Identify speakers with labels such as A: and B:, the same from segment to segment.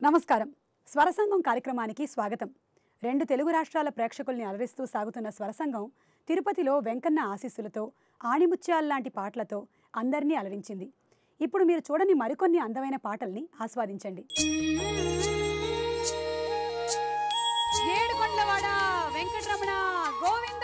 A: నమస్కారం స్వరసంగం కార్యక్రమానికి స్వాగతం రెండు తెలుగు రాష్ట్రాల ప్రేక్షకుల్ని అలరిస్తూ సాగుతున్న స్వరసంగం తిరుపతిలో వెంకన్న ఆశీస్సులతో ఆణిముత్యాల్లాంటి పాటలతో అందరినీ అలరించింది ఇప్పుడు మీరు చూడని మరికొన్ని అందమైన పాటల్ని ఆస్వాదించండి ఏడుకొండలవాడ వెంకటరమణ గోవింద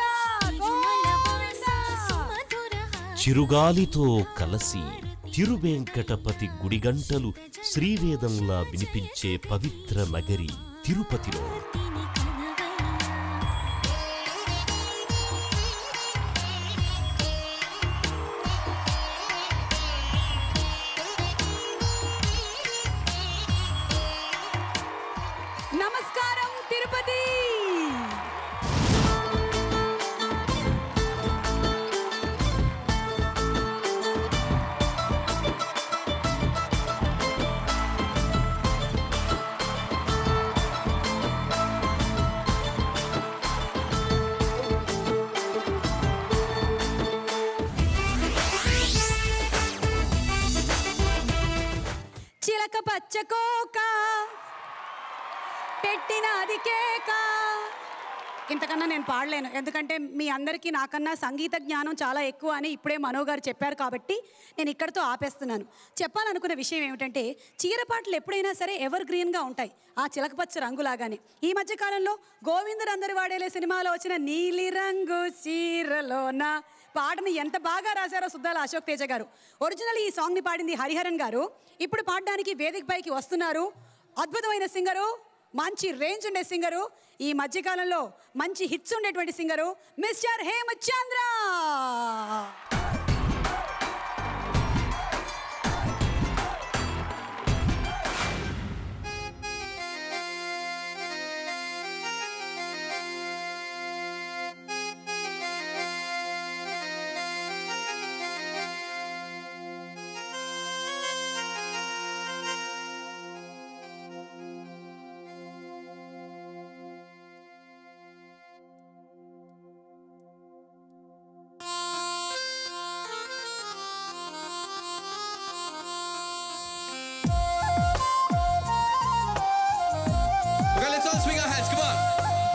B: చిరుగాలితో కలసి తిరువేంకటపతి గుడిగంటలు శ్రీవేదంలా వినిపించే పవిత్ర నగరి తిరుపతిలో
A: నమస్కారం తిరుపతి చిలక పచ్చకోక పెట్టినది కేక ఇంతకన్నా నేను పాడలేను ఎందుకంటే మీ అందరికీ నాకన్నా సంగీత జ్ఞానం చాలా ఎక్కువ అని ఇప్పుడే మనో గారు చెప్పారు కాబట్టి నేను ఇక్కడితో ఆపేస్తున్నాను చెప్పాలనుకున్న విషయం ఏమిటంటే చీర పాటలు ఎప్పుడైనా సరే ఎవర్ గ్రీన్గా ఉంటాయి ఆ చిలకపచ్చ రంగులాగానే ఈ మధ్య కాలంలో గోవిందరందరి వాడేలే సినిమాలో వచ్చిన నీలి రంగు చీరలోన పాటని ఎంత బాగా రాశారో సుద్దాల అశోక్ తేజ గారు ఒరిజినల్ ఈ సాంగ్ని పాడింది హరిహరన్ గారు ఇప్పుడు పాడడానికి వేదిక పైకి వస్తున్నారు అద్భుతమైన సింగరు మంచి రేంజ్ ఉండే సింగరు ఈ మధ్యకాలంలో మంచి హిట్స్ ఉండేటువంటి singer mister Hemachandra
C: Okay, let's all swing our hands. Come on.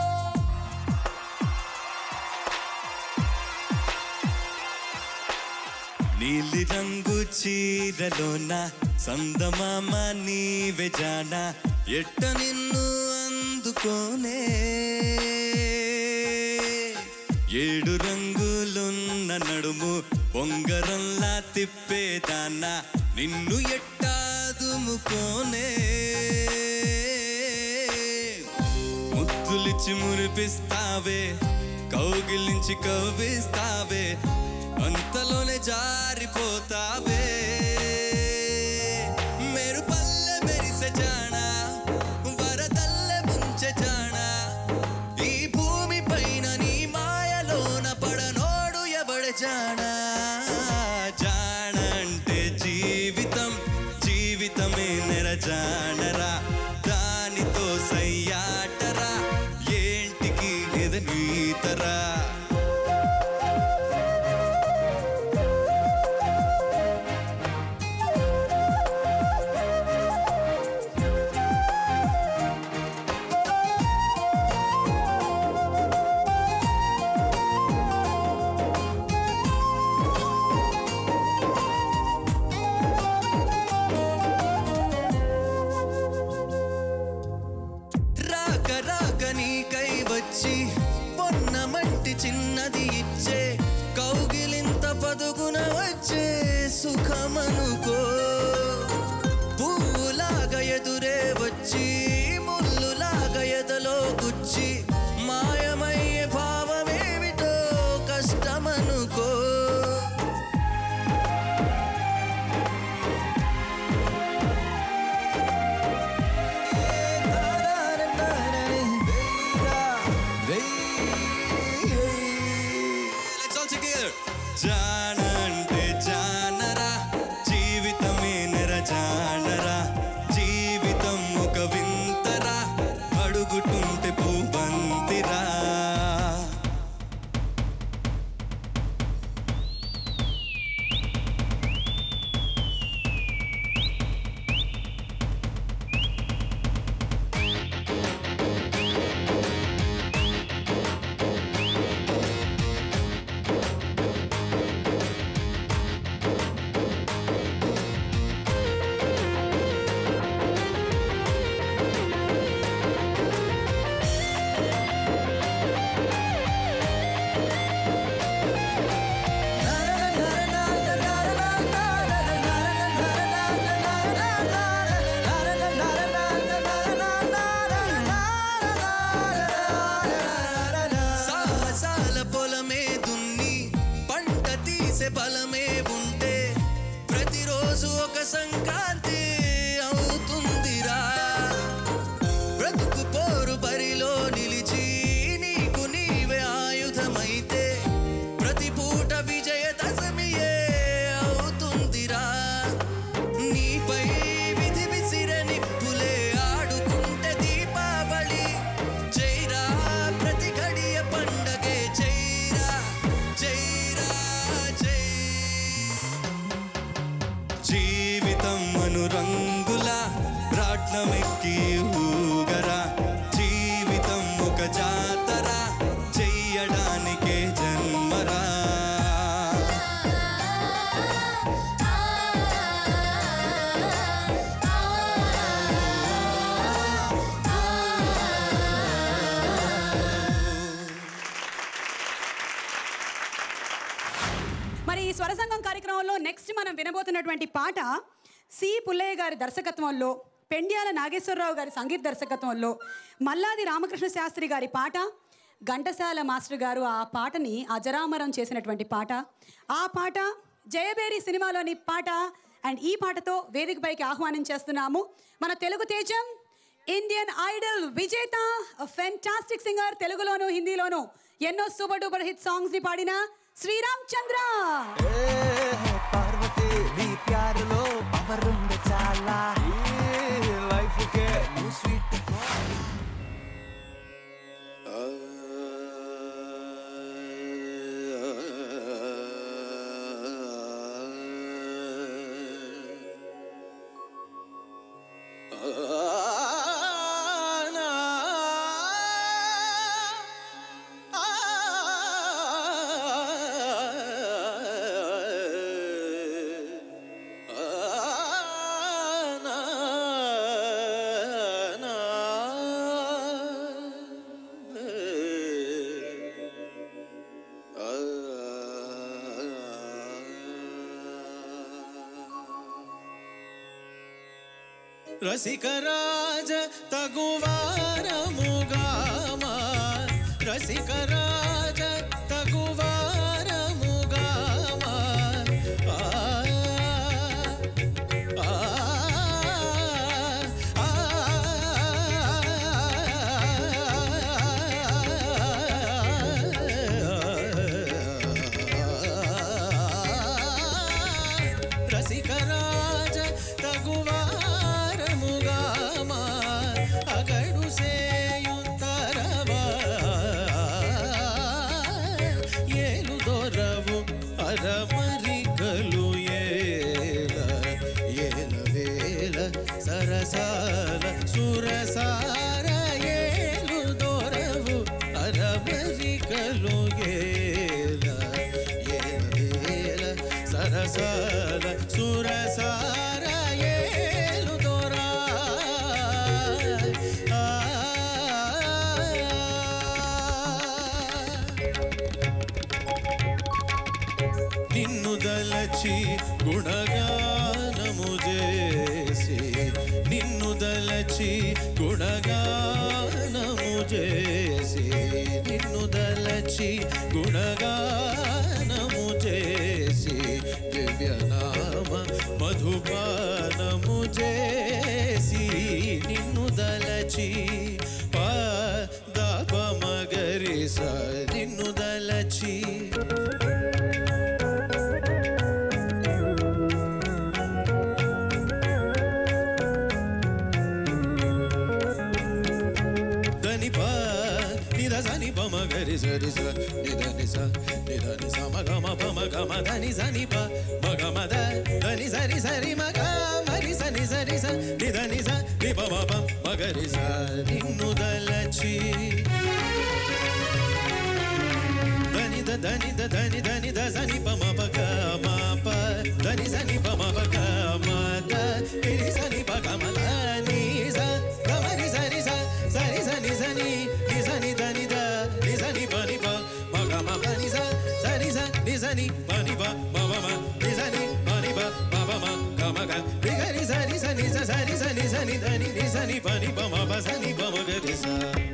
D: నీలి రంగు చీరలోన సందమామ నీవే జాన ఎట్ట నిన్ను అందుకోనే ఏడు రంగులున్న నడుము బొంగరంలా తిప్పేదాన నిన్ను ఎట్టాదుముకోనే ముద్దులిచ్చి మురిపిస్తావే కౌగిలించి కవ్విస్తావే అంతలోనే జారిపోతావే మెరు పల్లె మెరిసె జానా వరదల్లె ముంచె జానా ఈ భూమి పైన నీ మాయలోన పడనోడు ఎవడ జానా జాణ అంటే జీవితం జీవితమే నెరజానరా దానితో సయ్యాటరా ఏంటికి ఎదనీతరా రాక రాక నీకై వచ్చి పొన్నమంటి చిన్నది ఇచ్చే కౌగిలింత పదుగున వచ్చే సుఖమనుకో పువ్వులాగా ఎదురే వచ్చి ముల్లులాగా ఎదలో గుచ్చి మాయమయ్యే భావమేమిటో కష్టమనుకో Let's all together. జానంటే జానరా జీవితమే నెర జానరా జీవితం ఒక వింతరా అడుగుతుంటే పూబంతిరా
A: స్వరసంగం కార్యక్రమంలో నెక్స్ట్ మనం వినబోతున్నటువంటి పాట సి పుల్లయ్య గారి దర్శకత్వంలో పెండ్యాల నాగేశ్వరరావు గారి సంగీత దర్శకత్వంలో మల్లాది రామకృష్ణ శాస్త్రి గారి పాట ఘంటసాల మాస్టర్ గారు ఆ పాటని అజరామరం చేసినటువంటి పాట ఆ పాట జయబేరి సినిమాలోని పాట అండ్ ఈ పాటతో వేదికపైకి ఆహ్వానం చేస్తున్నాము మన తెలుగు తేజం ఇండియన్ ఐడల్ విజేత ఫెంటాస్టిక్ సింగర్ తెలుగులోను హిందీలోను ఎన్నో సూపర్ డూపర్ హిట్ సాంగ్స్ ని పాడిన శ్రీరామ్ చంద్ర
E: పార్వతి నీ ప్యారులో పవర్ ఉంది చాలా లైఫ్ కే నువ్వు స్వీట్
D: రసికరాజ తగువారముగామా రసికరాజ తగువారముగామా ఆ, ఆ, ఆ, రసికరాజ తగువారముగామా అగడు సేయుతరవా ఏలు దొరవు అరమరికలు ఏల ఏల వేల సరసాల సురసార ఏలు దొరవు అరమరికలు ఏల ఏల వేల సరసాల సురసార ఏలు దొరా నిన్ను దలచి గుణగానము చేసి నిన్ను దలచి గుణగానము చేసి నిన్ను దలచి గుణగానము చేసి దివ్యనామ మధుపానము చేసి నిన్ను దలచి పాదప మగరిస నిన్ను దలచి దని ప నిద సని పమ గరి సరి స నిద ని స నిద ని స మ గ మ ప మ గ మ ద ని స ని ప మ గ మ ద ద ని స రి స రి మ గ మ రి స ని స రి స నిద ని స ని ప మ ప మ గ రి స నిన్ను దలచి దని ద దని ద దని దని ద స ని ప మ ప గ మ ప దని స ని ప మ ప గ మ ద ని రి స ని ప గ మ ద ని స గ మ రి స రి స స రి స ని స ని ని స ని ద ని ద ని స ని ప ని ప మ గ మ ప ని స స రి స ని స ని ప ని ప మ మ మ ని స ని ప ని ప మ ప మ గ మ గ రి గ రి స రి స ని స స రి స ని స ని ద ని ని స ని ప ని ప మ ప స ని ప మ గ రి స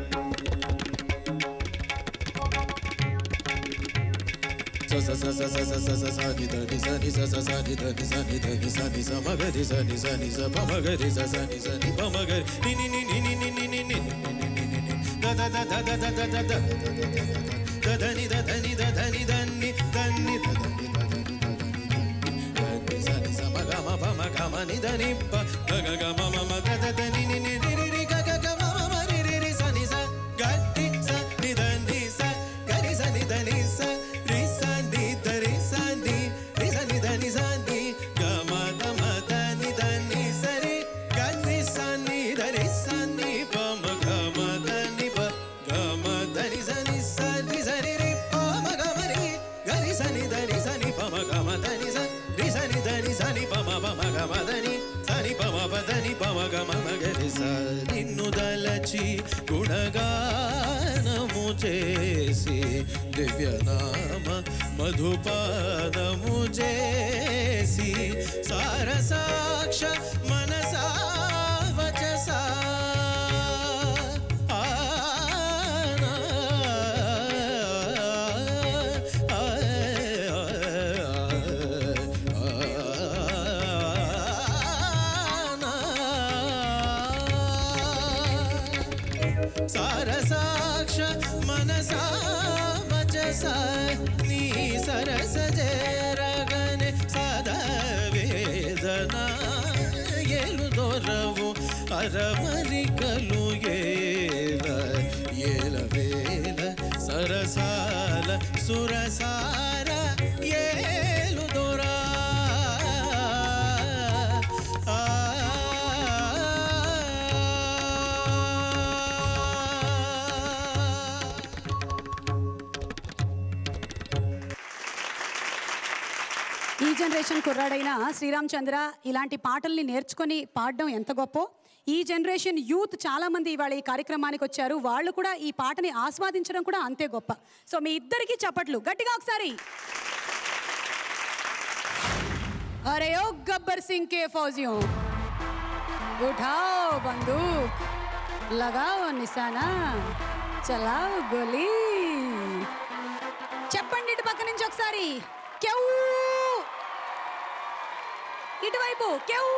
D: sa sa sa sa sa sa sa sa sa ni da ni sa ni sa sa sa ni da ni sa ni da ni sa ni sa ma ga ni sa ni sa ni sa pa ma ga ni sa sa ni sa ni pa ma ga ni ni ni ni ni ni ni ni ni ni da da da da da da da da da da da ni da da ni da da ni da ni da ni da da ni da da ni da da ni da ni sa ni sa ma ga ma pa ma ga ma ni da ni pa ga ga ga ma ma ma da da da ni ni ni ri ri ri ga ga ga ma ma ma ri ri ri sa ni sa ga ni sa ni da ni sa ga ni sa ni da ni sa ri sa ni da ri sa ni ri sa ni da ni sa ni ga ma da ma da ni da ni sa ri ga ni sa ni da ri sa ni pa ma ga ma da ni pa ga ma da ni sa ni sa ni sa ri ri pa ma ga ma ri ga ri sa ni da ri sa ni pa ma ga ma da ni sa ri sa ni da ni sa ni pa ma pa ma ga ma da ni sa ni pa ma pa da ni pa ma ga ma ma ga ri sa దివ్యనామ మధుపానము చేసి సారసాక్ష మనసా వచసా సారసాక్ష మనసా వచస నీ సరస జరగనే సదా వేదన ఎలుదొరవు అరమరికలు ఏల ఏల వేల సరసాల సురసార ఏలుదొరా
A: ఈ జనరేషన్ కుర్రాడైన శ్రీరామ్ చంద్ర ఇలాంటి పాటల్ని నేర్చుకొని పాడడం ఎంత గొప్ప ఈ జనరేషన్ యూత్ చాలా మంది ఇవాళ ఈ కార్యక్రమానికి వచ్చారు వాళ్ళు కూడా ఈ పాటని ఆస్వాదించడం కూడా అంతే గొప్ప సో మీ ఇద్దరికి చప్పట్లు గట్టిగా ఒకసారి अरे ओ गब्बर सिंह के फौजियों उठाओ बंदूक लगाओ निशाना चलाओ गोली చెప్పండి ఇటు పక్క నుంచి ఒకసారి కెవ్ ఇటువైపు కెవ్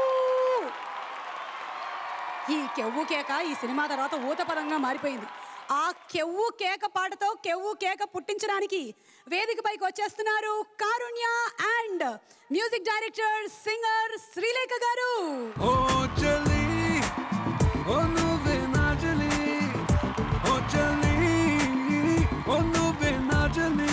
A: ఈ కెవ్వు కేక ఈ సినిమా తర్వాత ఊత పదంగా మారిపోయింది ఆ కెవ్వు కేక పాటతో కెవ్వు కేక పుట్టించడానికి వేదిక పైకి వచ్చేస్తున్నారు Karunya and music director singer Sreelekha garu
E: ఓ చలి ఓ నువ్వే నా చలి ఓ చలి ఓ నువ్వే నా చలి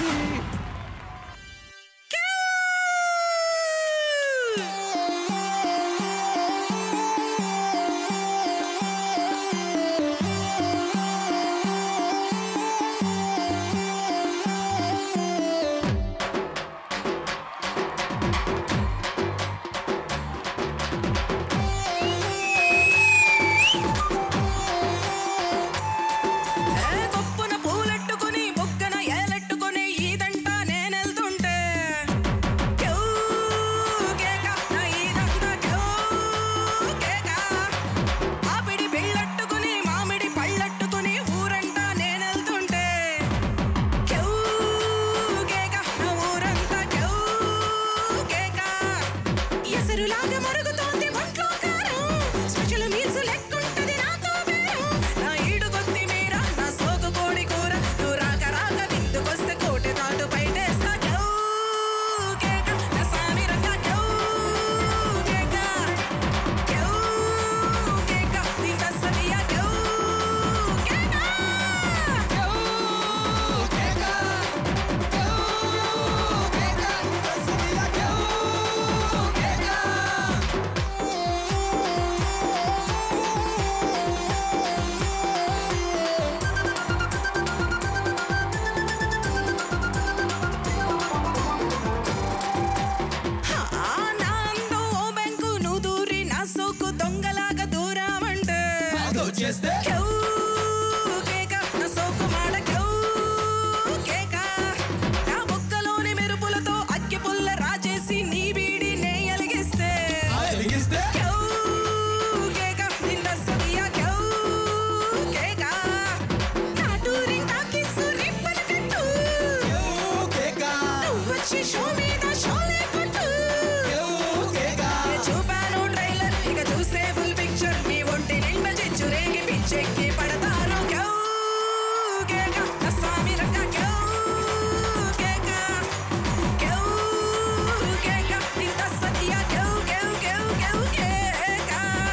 F: ఏ కొప్పున పూలెట్టుకుని ముక్కన ఏలెట్టుకుని ఈదంటా నేనెళ్తుంటే క్యూ కేక నా ఈదంతా క్యూ కేక ఆపిడి బిళ్ళెట్టుకుని మామిడి పళ్ళెట్టుకుని ఊరంతా నేనెళ్తుంటే క్యూ కేక నా ఊరంతా క్యూ కేక ఎసరులాగా మరుగుతోంది ఒంట్లో కారం స్పెషల్ మీల్స్ లెక్కుంటది నాతో బేరం నా ఈడు కొద్ది మీర నా సోకు కోడి కూర నువ్వు రాక రాక విందుకొస్తే కోటి దాటు బయటేస్తా క్యూ కేక నా సామి రంగా క్యూ కేక క్యూ కేక ఇంత సదియా క్యూ కేక క్యూ కేక క్యూ కేక ఇంత సదియా క్యూ కేక ఆ నా అందం ఓ బెంకు నువ్వు దూరి నా సోకు దొంగలాగా దూరామంటే
D: చేస్తే
F: క్యూ కేక నా సోకు మాడ క్యూ కేక నా బుక్కలోని మెరుపులతో అగ్గి పుల్ల రాజేసి నీ బీడి నే ఎలిగిస్తే
D: వెలిగిస్తే
F: క్యూ కేక నింద సదియా క్యూ కేక నా టూరింగ్ నా కిస్సు రిప్పన కట్టు నువ్వొచ్చి షో మీద షోలే కొట్టు చూపాను ట్రైలర్ ఇక చూస్తే ఫుల్ పిక్చర్ మీ ఒంటి నిండా చిచ్చు రేగి పిచ్చెక్కి పడతారు క్యూ కేక నా స్వామి రంగా క్యూ కేక క్యూ కేక నింద సతియా క్యూ క్యూ క్యూ క్యూ కేక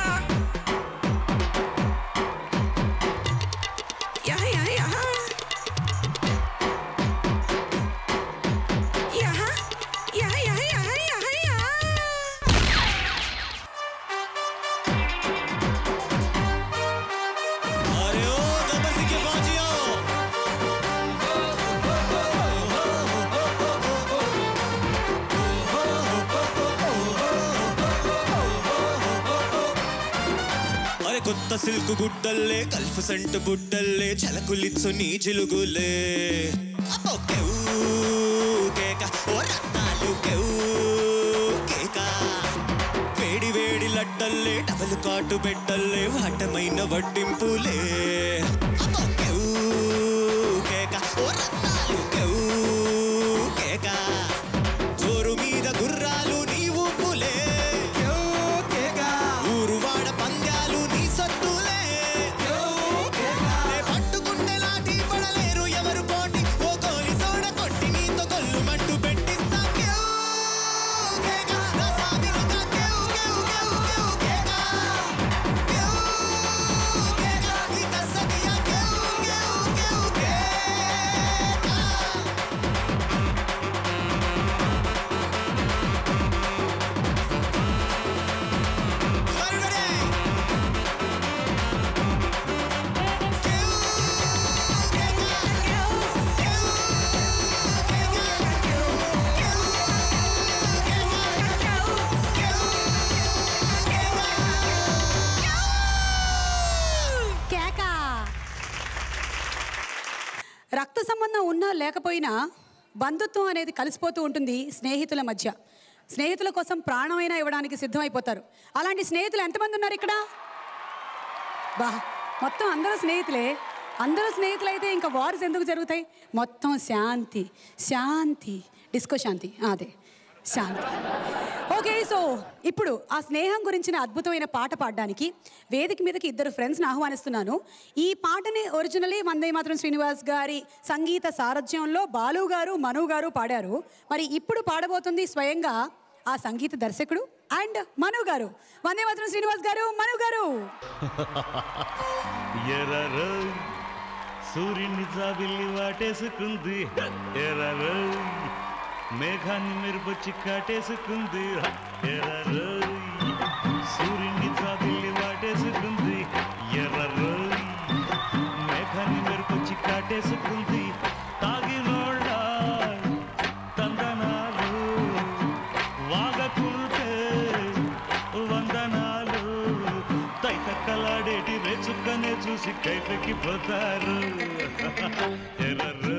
F: యా యా యా యా యా యా యా యా యా
D: अरे ओ गब्बर सिंह के फौजियों అరే కొత్త సిల్క్ గుడ్డల్లే కల్ఫ్ సెంట్ బుడ్డల్లే చలకులిచ్చు నీ చిలుగులే అబ్బో కేవ్ కేక ఓ రత్నాలు కేవ్ కేక వేడి వేడి లడ్డల్లే డబల్ కాటు పెట్టల్లే వాటమైన వడ్డింపులే అబ్బో కేవ్ కేక ఓ రత్నాలు కేవ్ కేక జోరు మీద గుర్రాలు నీ ఊపులే ఊరువాడ పంద్యాలు నీ సొత్తులే నే పట్టుకుంటే లాఠీ పడలేరు ఎవరు పోటీ ఓ గోలి సోడ కొట్టి నీతో గొల్లు మంటూ పెట్టిస్తా కేవ్ కేక, నా సామిరంగా కేవ్ కేవ్ కేవ్ కేవ్ కేక. కేవ్ కేక, ఈ కస్సడియా కేవ్ కేవ్ కేవ్ కేక. మరుగడే.
A: కేక రక్త సంబంధం ఉన్నా లేకపోయినా బంధుత్వం అనేది కలిసిపోతూ ఉంటుంది స్నేహితుల మధ్య స్నేహితుల కోసం ప్రాణమైనా ఇవ్వడానికి సిద్ధమైపోతారు అలాంటి స్నేహితులు ఎంతమంది ఉన్నారు ఇక్కడ బా మొత్తం అందరూ స్నేహితులే అందరూ స్నేహితులైతే ఇంకా వార్స్ ఎందుకు జరుగుతాయి మొత్తం శాంతి శాంతి డిస్కో శాంతి ఆ, అదే శాంతి ఓకే సో ఇప్పుడు ఆ స్నేహం గురించిన అద్భుతమైన పాట పాడడానికి వేదిక మీదకి ఇద్దరు ఫ్రెండ్స్ని ఆహ్వానిస్తున్నాను ఈ పాటని ఒరిజినలీ వందే మాత్రం శ్రీనివాస్ గారి సంగీత సారథ్యంలో బాలు గారు మను గారు పాడారు మరి ఇప్పుడు పాడబోతుంది స్వయంగా ఆ సంగీత దర్శకుడు అండ్ మను గారు వందే మాత్రం శ్రీనివాస్ గారు మను గారు
G: ఎర్రరు సూర్యుని జాబిల్లి వాటేసుకుంది ఎర్రరు మేఘాన్ని మెరుపొచ్చి కాటేసుకుంది ఎర్రరు సూర్యుని జాబిల్లి వాటేసుకుంది ఎర్రరు మేఘాన్ని మెరుపొచ్చి కాటేసుకుంది తాగినోళ్ళ తందనాలు వాగకుంటే వందనాలు తైతక్కలాడేటి రేచుక్కనే చూసి కైపెక్కి పోతారు ఎర్రరు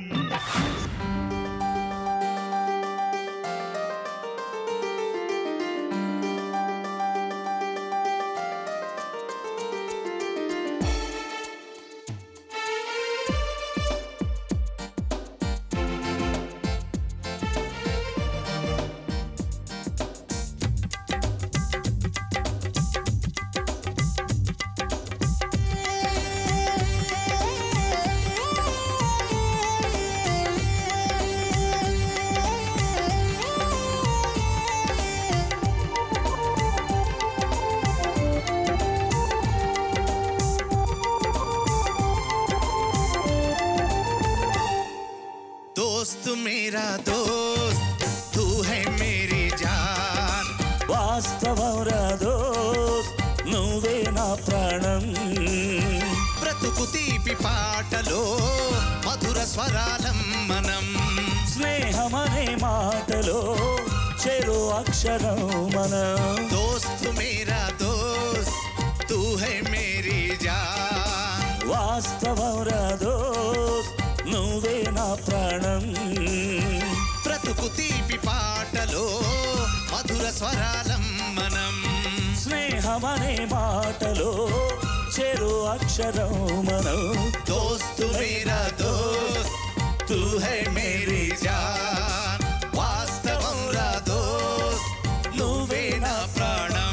D: दोस्त मेरा दोस्त तू है मेरी जान
H: వాస్తవం దోస్ నువ్వే నా ప్రాణం
D: బ్రతుకు తీపి పాటలో మధుర స్వరాలం మనం
H: స్నేహమనే మాటలో చెరు అక్షరం మనం
D: दोस्त मेरा दोस्त तू है मेरी जान
H: వాస్తవం దోస్ నువ్వే నా ప్రాణం
D: బ్రతుకు తీపి పాటలో మధుర స్వరాలం మనం
H: స్నేహమనే మాటలో చెరు అక్షరం మనం
D: दोस्त मेरा दोस्त तू है मेरी जान వాస్తవం రా దోస్త్ నువ్వే నా ప్రాణం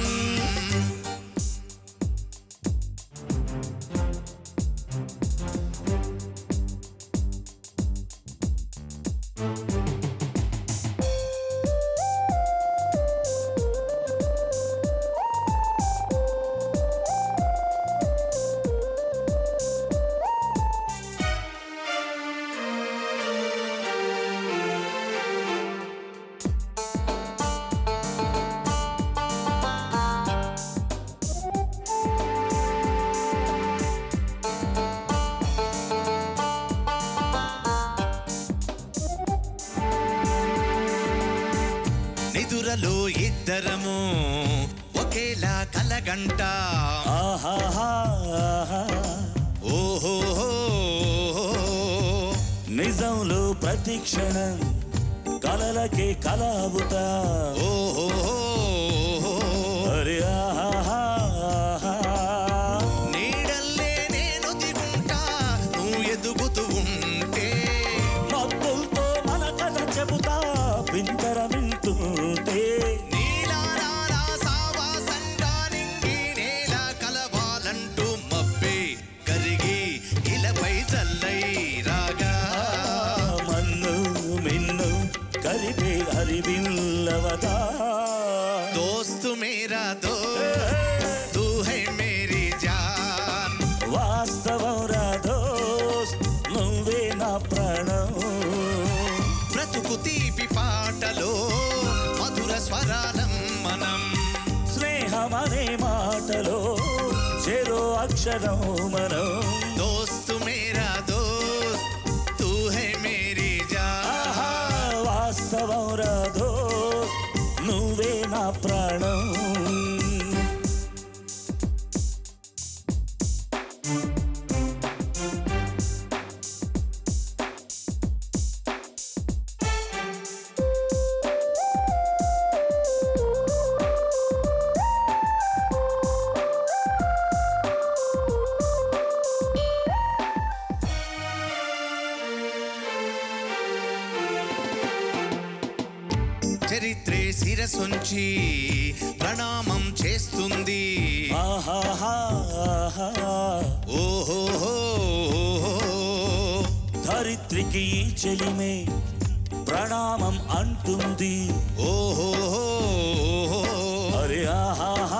D: నిదురలో ఇద్దరము ఒకేలా కలగంట
H: ఆహాహా ఆహా.
D: ఓహో
H: నిజంలో ప్రతి క్షణం కలలకే కలావుతా
D: ఓహో
H: అరే ఆహా
D: నీడల్లే నేను దిగుంటా నువ్వు ఎదుగుతూ ఉంటే
H: మబ్బులతో మన కథ చెబుతా వింతర వింటుంటే
D: నీలారా సావాసంగా నింగి నేల కలవాలంటూ మబ్బే కరిగి ఇలపై చల్లై రాగా
H: మన్ను మిన్ను కలిపే హరివిల్లవదా
D: దోస్తు మేరా దో తూ హై మేరీ జాన్
H: వాస్తవం రాదోస్ నువ్వే నా ప్రాణం
D: బ్రతుకు తీపి పాటలో మధుర స్వరాలం మనం
H: స్నేహమనే మాటలో చెరో అక్షరం మనం
D: దోస్తు మేరా దోస్త్ తూ హై మేరీ జాన్
H: ఆహా వాస్తవం రాదోస్ నువ్వే నా ప్రాణం
D: చరిత్రే శిరసొంచి ప్రణామం చేస్తుంది
H: ఆహాహా
D: ఓహో
H: ధరిత్రికి ఈ చెలిమే ప్రణామం అంటుంది
D: ఓహో
H: అరే ఆహాహా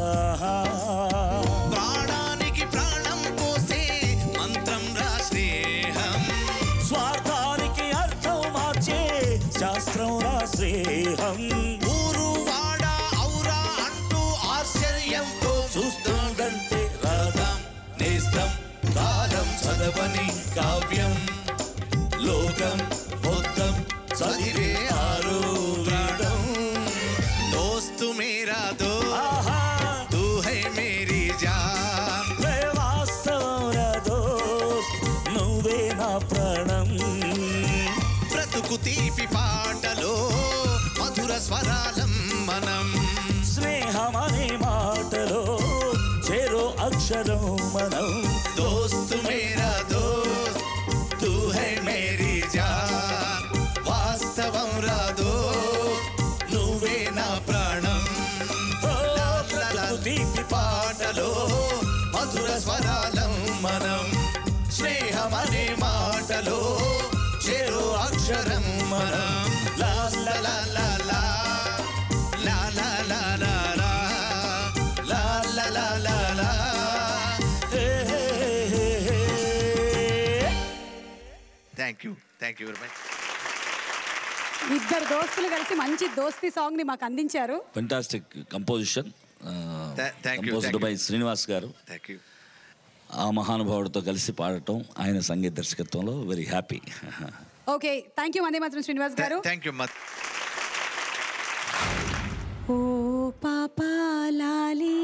D: ప్రాణానికి ప్రాణం పోసే మంత్రం రా స్నేహం
H: స్వార్థానికి అర్థం మార్చే శాస్త్రం రా స్నేహం
D: ఊరు వాడ ఔరా అంటూ ఆశ్చర్యంతో
H: చూస్తుందంటే రాధా
D: చూస్తాం నేస్తం కాలం చదవని కావ్యం లోకం మొత్తం చదివే ఆరు వేదం దోస్తు మేరా దో
H: ఆహా
D: తూ హై మేరీ జాన్
H: రే వాస్తవం రా దోస్త్ నువ్వే నా ప్రాణం
D: బ్రతుకు తీపి పాటలో మధుర స్వరాలం మనం
H: స్నేహమనే మాటలో చెరో అక్షరం మనం
D: దోస్తు మేరా దోస్త్ తూ హై మేరీ జాన్ వాస్తవం రా దోస్త్ నువ్వే నా ప్రాణం
H: బ్రతుకు తీపి
D: పాటలో మధుర స్వరాలం మనం స్నేహమనే మాటలో చెరు అక్షరం మనం లా లా లా లా లా లా లా లా లా లా లా లా లా లా లా
H: హే, హే, హే, హే.
D: Thank you thank you very much
A: ఇద్దరు దోస్తులు కలిసి మంచి దోస్తి సాంగ్ ని మాకు అందించారు
I: fantastic composition
D: Tha- thank you,
I: composed
D: thank
I: by
D: you.
I: Srinivas garu
D: thank you
I: ఆ మహానుభావుడితో కలిసి పాడటం ఆయన సంగీత దర్శకత్వంలో very happy
A: okay thank you Vande Mataram Srinivas garu
D: thank you much
A: ఓ పాపా లాలి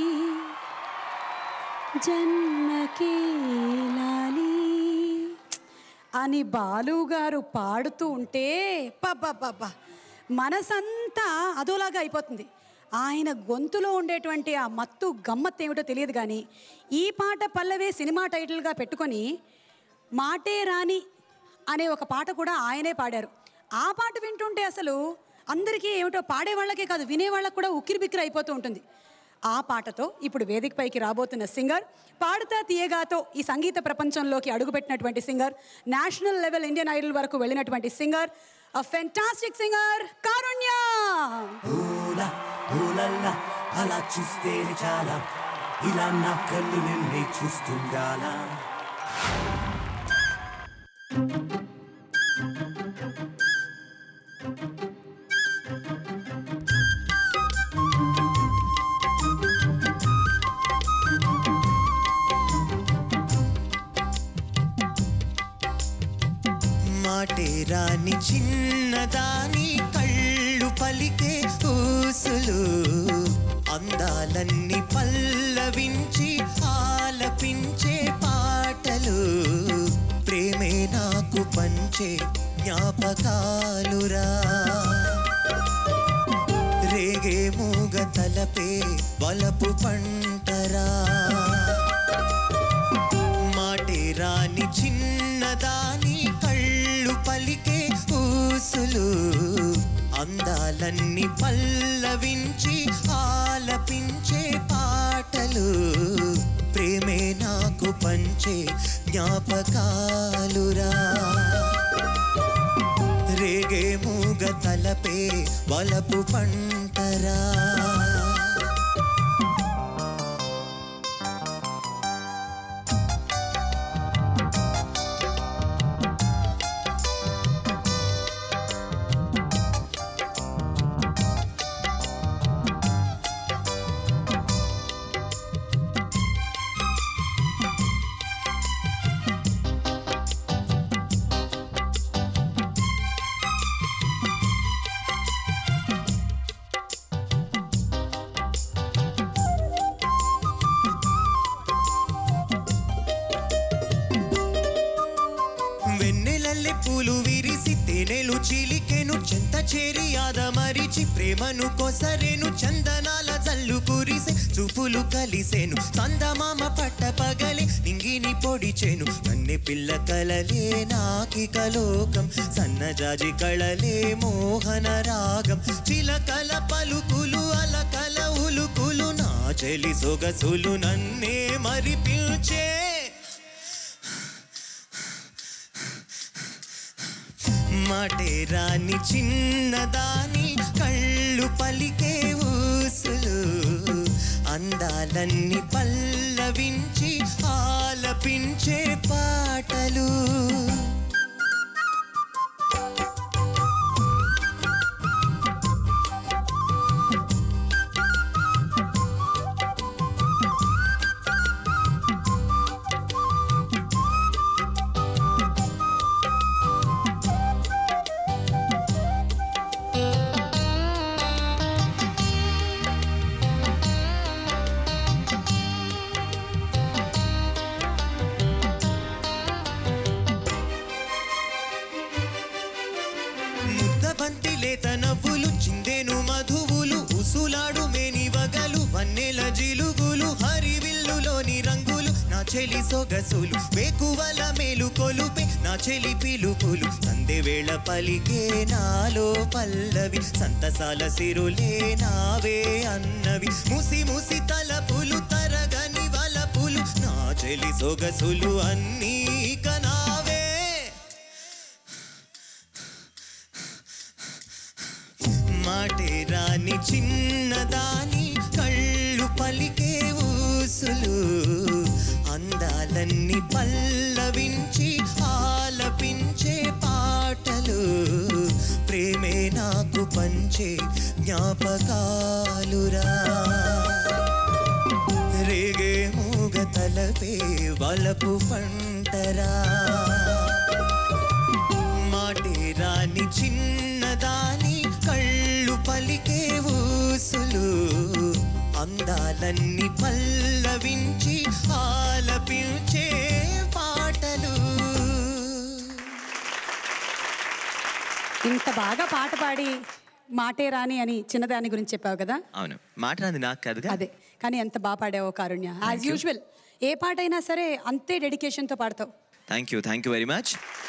A: జన్మకే లాలి అని బాలు గారు పాడుతూ ఉంటే పబ్బా మనసంతా అదోలాగా అయిపోతుంది ఆయన గొంతులో ఉండేటువంటి ఆ మత్తు గమ్మత్తు ఏమిటో తెలియదు కానీ ఈ పాట పల్లవే సినిమా టైటిల్గా పెట్టుకొని మాటే రాని అనే ఒక పాట కూడా ఆయనే పాడారు ఆ పాట వింటుంటే అసలు అందరికీ ఏమిటో పాడే వాళ్ళకే కాదు వినే వాళ్ళకి కూడా ఉక్కిరి బిక్కిరి అయిపోతూ ఉంటుంది ఆ పాటతో ఇప్పుడు వేదికపైకి రాబోతున్న సింగర్ పాడుతా తీయగాతో ఈ సంగీత ప్రపంచంలోకి అడుగుపెట్టినటువంటి singer national level Indian Idol వరకు వెళ్ళినటువంటి singer a fantastic singer Karunya
E: ఊలా ఊలల్లా అలా చూస్తే చాలా ఇలా నా కళ్ళు నిన్నే చూస్తుండాలా
J: మాటే రాని చిన్నదాని కళ్ళు పలికే ఊసులు అందాలన్నీ పల్లవించి ఆలపించే పాటలు ప్రేమే నాకు పంచే జ్ఞాపకాలురా రేగే మూగ తలపే వలపు పంటరా మాటే రాని చిన్నదాని కళ్ళు పలికే ఊసులు అందాలన్నీ పల్లవించి ఆలపించే పాటలు ప్రేమే నాకు పంచే జ్ఞాపకాలురా రేగే మూగ తలపే వలపు పంటరా వెన్నెలల్లె పూలు విరిసి తేనెలు చిలికెను చెంత చేరి ఆదమరిచి ప్రేమను కొసరేను చందనాల జల్లు కురిసే చూపులు కలిసేను చందమామ పట్ట పగలే నింగిని పొడిచెను నన్నె పిల్ల కలలే నాకిక లోకం సన్నజాజి కళలే మోహన రాగం చిలకల పలుకులు అలకల ఉలుకులు నా చెలి సొగసులు నన్నే మరిపించే మాటే రాని చిన్నదాని కళ్ళు పలికే ఊసులు అందాలన్నీ పల్లవించి ఆలపించే పాటలు ముద్దబంతి లేత నవ్వులు చిందెను మధువులు ఉసులాడు మేని వగలు వన్నెల జిలుగులు హరివిల్లులోని రంగులు నా చెలి సొగసులు వేకువల మేలు కొలుపే నా చెలి పిలుపులు సందె వేళ పలికే నాలో పల్లవి సంతసాల సిరులే నావే అన్నవి ముసి ముసి తలపులు తరగని వలపులు నా చెలి సొగసులు అన్నీ ఇక నావే మాటే రాని చిన్నదాని కళ్ళు పలికే ఊసులు అందాలన్నీ పల్లవించి ఆలపించే పాటలు ప్రేమే నాకు పంచే జ్ఞాపకాలురా రేగే మూగ తలపే వలపు పంటరా మాటే రాని చిన్నదాని కళ్ళు పలికే ఊసులు అందాలన్నీ పల్లవించి ఆలపించే పాటలు
A: ఇంత బాగా పాట పాడి మాటే రాని అని చిన్నదాని గురించి చెప్పావు కదా
J: అవును మాట్లాడింది నాకు కాదుగా
A: అదే కానీ ఎంత బాగా పాడావో కారుణ్య యాజ్ యూజువల్ ఏ పాట అయినా సరే అంతే డెడికేషన్తో పాడతావు
J: thank you thank you very much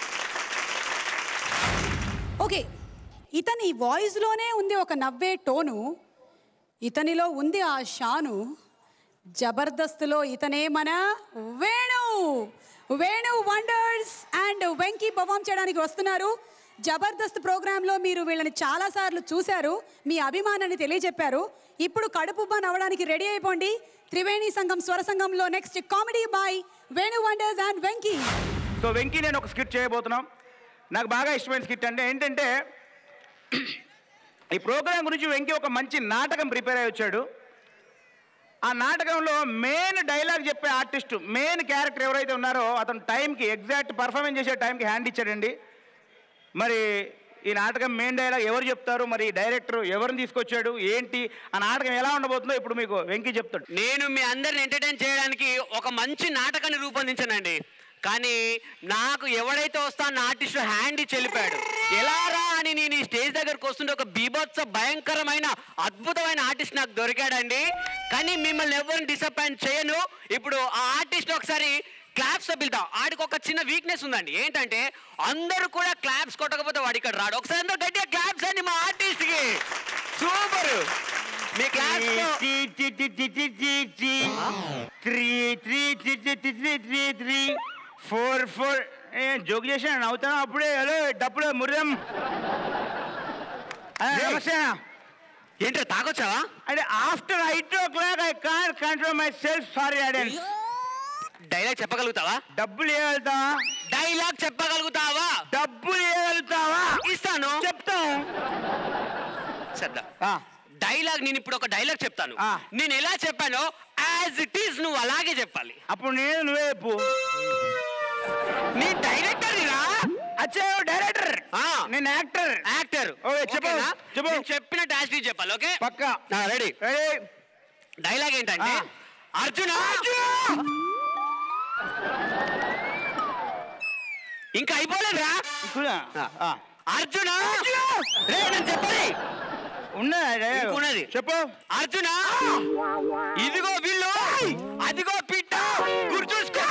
A: okay ఇతని వాయిస్లోనే ఉంది ఒక నవ్వే టోను ఇతనిలో ఉంది ఆ షాను జబర్దస్త్లో ఇతనే మన Venu Venu wonders and Venky perform చేయడానికి వస్తున్నారు జబర్దస్త్ ప్రోగ్రాంలో మీరు వీళ్ళని చాలాసార్లు చూశారు మీ అభిమానాన్ని తెలియజెప్పారు ఇప్పుడు కడుపుబ్బా నవ్వడానికి రెడీ అయిపోండి త్రివేణి సంఘం స్వర సంఘంలో next comedy boy Venu wonders and Venky
K: so Venky నేను ఒక స్కిట్ చేయబోతున్నాం నాకు బాగా ఇష్టమైన స్కిట్ అంటే ఏంటంటే ఈ ప్రోగ్రాం గురించి వెంకీ ఒక మంచి నాటకం ప్రిపేర్ అయ్యి వచ్చాడు ఆ నాటకంలో మెయిన్ డైలాగ్ చెప్పే ఆర్టిస్ట్ మెయిన్ క్యారెక్టర్ ఎవరైతే ఉన్నారో అతను టైంకి ఎగ్జాక్ట్ పర్ఫార్మెన్స్ చేసే టైంకి హ్యాండ్ ఇచ్చాడండి మరి ఈ నాటకం మెయిన్ డైలాగ్ ఎవరు చెప్తారు మరి డైరెక్టర్ ఎవరిని తీసుకొచ్చాడు ఏంటి ఆ నాటకం ఎలా ఉండబోతుందో ఇప్పుడు మీకు వెంకీ చెప్తాడు
L: నేను మీ అందరిని ఎంటర్టైన్ చేయడానికి ఒక మంచి నాటకాన్ని రూపొందించానండి కానీ నాకు ఎవడైతే వస్తానో ఆర్టిస్ట్ హ్యాండ్ ఇచ్చి వెళ్ళిపోయాడు ఎలా రా అని నేను ఈ స్టేజ్ దగ్గరకు వస్తుంటే ఒక బీభత్స భయంకరమైన అద్భుతమైన ఆర్టిస్ట్ నాకు దొరికాడండి కానీ మిమ్మల్ని ఎవరిని డిసప్పాయింట్ చేయను ఇప్పుడు ఆ ఆర్టిస్ట్ ఒకసారి క్లాప్స్ పిలుద్దాం ఆడికి ఒక చిన్న వీక్నెస్ ఉందండి ఏంటంటే అందరూ కూడా క్లాప్స్ కొట్టకపోతే వాడు ఇక్కడ రాడు ఒకసారి అందరూ గట్టిగా క్లాప్స్ అండి మా ఆర్టిస్ట్ కి సూపర్ మీ class
K: three three three three three three three three four four joke చేశాను అవుతాను అప్పుడే హలో డబ్బులు మురదం నమస్తే
L: ఏంటో తాగొచ్చావా
K: అంటే after eight o'clock I can control myself sorry audience
L: dialogue చెప్పగలుగుతావా
K: డబ్బులు ఇవ్వగలుగుతావా
L: డైలాగ్ చెప్పగలుగుతావా
K: డబ్బులు ఇవ్వగలుగుతావా
L: ఇస్తాను
K: చెప్తాం
L: చేద్దాం డైలాగ్ నేను ఇప్పుడు ఒక డైలాగ్ చెప్తాను నేను ఎలా చెప్పానో యాజ్ ఇట్ ఈస్ నువ్వు అలాగే చెప్పాలి
K: అప్పుడు నేను నువ్వే చెప్పు
L: నీ డైరెక్టర్ రా
K: అచ్చా డైరెక్టర్ నేను యాక్టర్
L: యాక్టర్
K: ఓకే, చెప్పు, చెప్పు.
L: నేను చెప్పిన టాస్క్ చెప్పాలి ఓకే
K: పక్కా
L: రెడీ
K: రెడీ
L: డైలాగ్ ఏంటంటే అర్జున ఇంకా అయిపోలేదురా అర్జున రే నేను చెప్పాలి
K: ఉన్నది
L: ఇంకున్నది
K: చెప్పు
L: అర్జున ఇదిగో వీళ్ళు అదిగో పిట్ట గుర్తూసుకో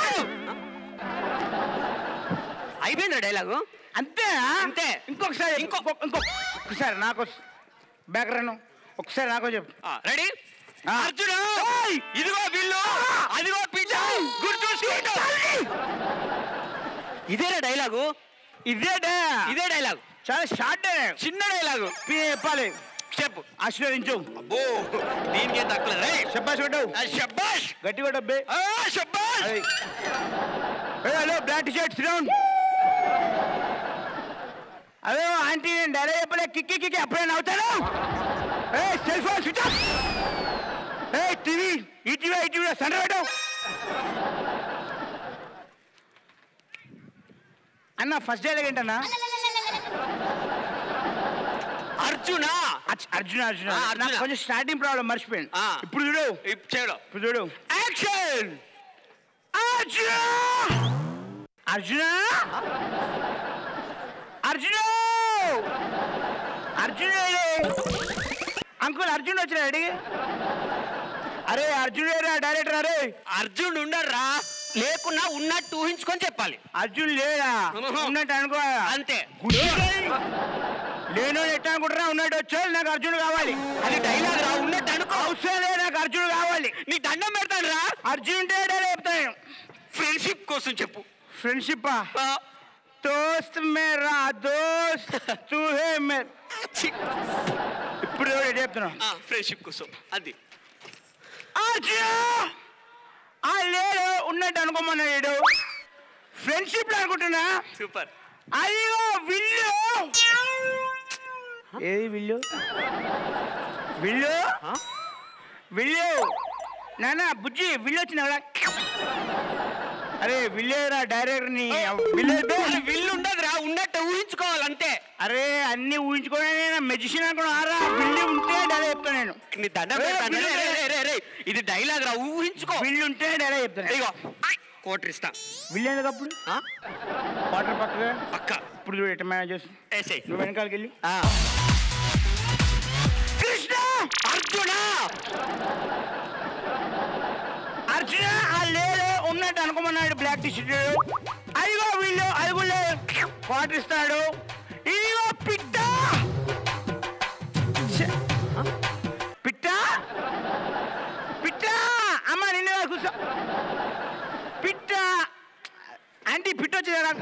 L: అయిపోయిందిరా డైలాగు
K: అంతే
L: అంతే
K: ఇంకొకసారి ఇంకో ఇంకో ఒకసారి నాకు బ్యాక్గ్రౌండ్ ఒకసారి నాకు చెప్పు
L: రెడీ అర్జున ఇదిగో వీళ్ళు అదిగో పిట్ట గుర్తూసుకో ఇదేరా డైలాగు
K: ఇదే
L: ఇదే డైలాగ్
K: చాలా షార్ట్
L: చిన్న డైలాగు
K: చెప్పాలి
L: చెప్పు
K: ఆశీర్వదించు
L: అబ్బో దీనికే తక్కువ రే
K: శబ్బాష్ కొట్టావు
L: శబ్బాష్
K: గట్టి కొట్టబ్బే
L: శబ్బాష్
K: hello black T shirt Sriram అదే ఆంటీ నేను డైరెక్ట్ చెప్పలే కిక్కి కిక్కి అప్పుడే నవ్వుతాను ఏ సెల్ ఫోన్ స్విచ్ ఆఫ్ ఏ టీవీ ఈ టీవీ ఈ టీవీ సన్ పెట్టావు అన్న ఫస్ట్ డైలాగ్ ఏంటన్నా
L: అర్జున
K: అర్జున అర్జున
L: ఆ, అర్జున.
K: నాకు కొంచెం స్టార్టింగ్ ప్రాబ్లం మర్చిపోయాను
L: ఆ.
K: ఇప్పుడు చూడు
L: చేయడం
K: ఇప్పుడు చూడు
L: యాక్షన్
K: అర్జున అర్జున అర్జున అర్జున అంకుల్ అర్జున్ వచ్చిన అడిగి అరే అర్జునేరా డైరెక్టర్ అరే
L: అర్జున్ ఉండర్రా లేకున్నా ఉన్నట్టు ఊహించుకొని చెప్పాలి
K: అర్జున్ లేడా ఉన్నట్టు అనుకో
L: అంతే
K: లేను ఎట్టా అనుకుంటున్నా ఉన్నట్టు వచ్చాడు నాకు అర్జున్ కావాలి
L: అది డైలాగ్ రా ఉన్నట్టు అనుకో
K: అవసరం లేదు నాకు అర్జున్ కావాలి
L: నీ దండం పెడతాను రా
K: అర్జున్ డైలాగ్ చెప్తాను
L: ఫ్రెండ్షిప్ కోసం చెప్పు
K: ఫ్రెండ్షిప్ దోస్త్ మేరా దోస్త్ తూ హే మే ఇప్పుడు ఎవరు చెప్తున్నా
L: ఫ్రెండ్షిప్ కోసం అది
K: అర్జున్ ఆ లేడు ఉన్నట్టు అనుకోమన్నాడు ఫ్రెండ్షిప్ అనుకుంటున్నా
L: సూపర్
K: అయ్యో విల్లు ఏది విల్లు విల్లు విల్లు నాన్న బుజ్జి విల్లు వచ్చిన అరే విల్లేరా డైరెక్టర్ ని విల్లు
L: విల్లు ఉండదు రా ఉన్నట్టు ఊహించుకోవాలి అంతే
K: అరే అన్ని ఊహించుకోనే నేను మెజిషియన్ అనుకున్నారా విల్లు ఉంటే డైలాగ్ చెప్తాను నేను
L: నీ దండం
K: ఏ,
L: పెడతాను
K: విల్లు
L: రే, రే, రే, రే. ఇది డైలాగ్ రా ఊహించుకో
K: విల్లు ఉంటే డైలాగ్ చెప్తాను
L: ఇగో కోటర్ ఇస్తా
K: విల్లు ఎందుకు అప్పుడు
L: ఆ?
K: వాటర్ పక్కగా
L: పక్క
K: ఇప్పుడు చూడు ఎట్లా మేనేజ్ చేస్తుంది
L: ఏసేయ్.
K: నువ్వు వెనకాలకి వెళ్ళి
L: ఆ.
K: కృష్ణ
L: అర్జున
K: అర్జున ఆ లేడు ఉన్నట్టు అనుకోమన్నాడు బ్లాక్ టీ షర్ట్ అదిగో వీళ్ళు అదిగో క్వార్టర్ ఇస్తాడు ఇదిగో పిట్ట ఛ! పిట్ట పిట్ట అమ్మ నిన్న కూర్చో పిట్ట ఆంటీ పిట్ట వచ్చేదా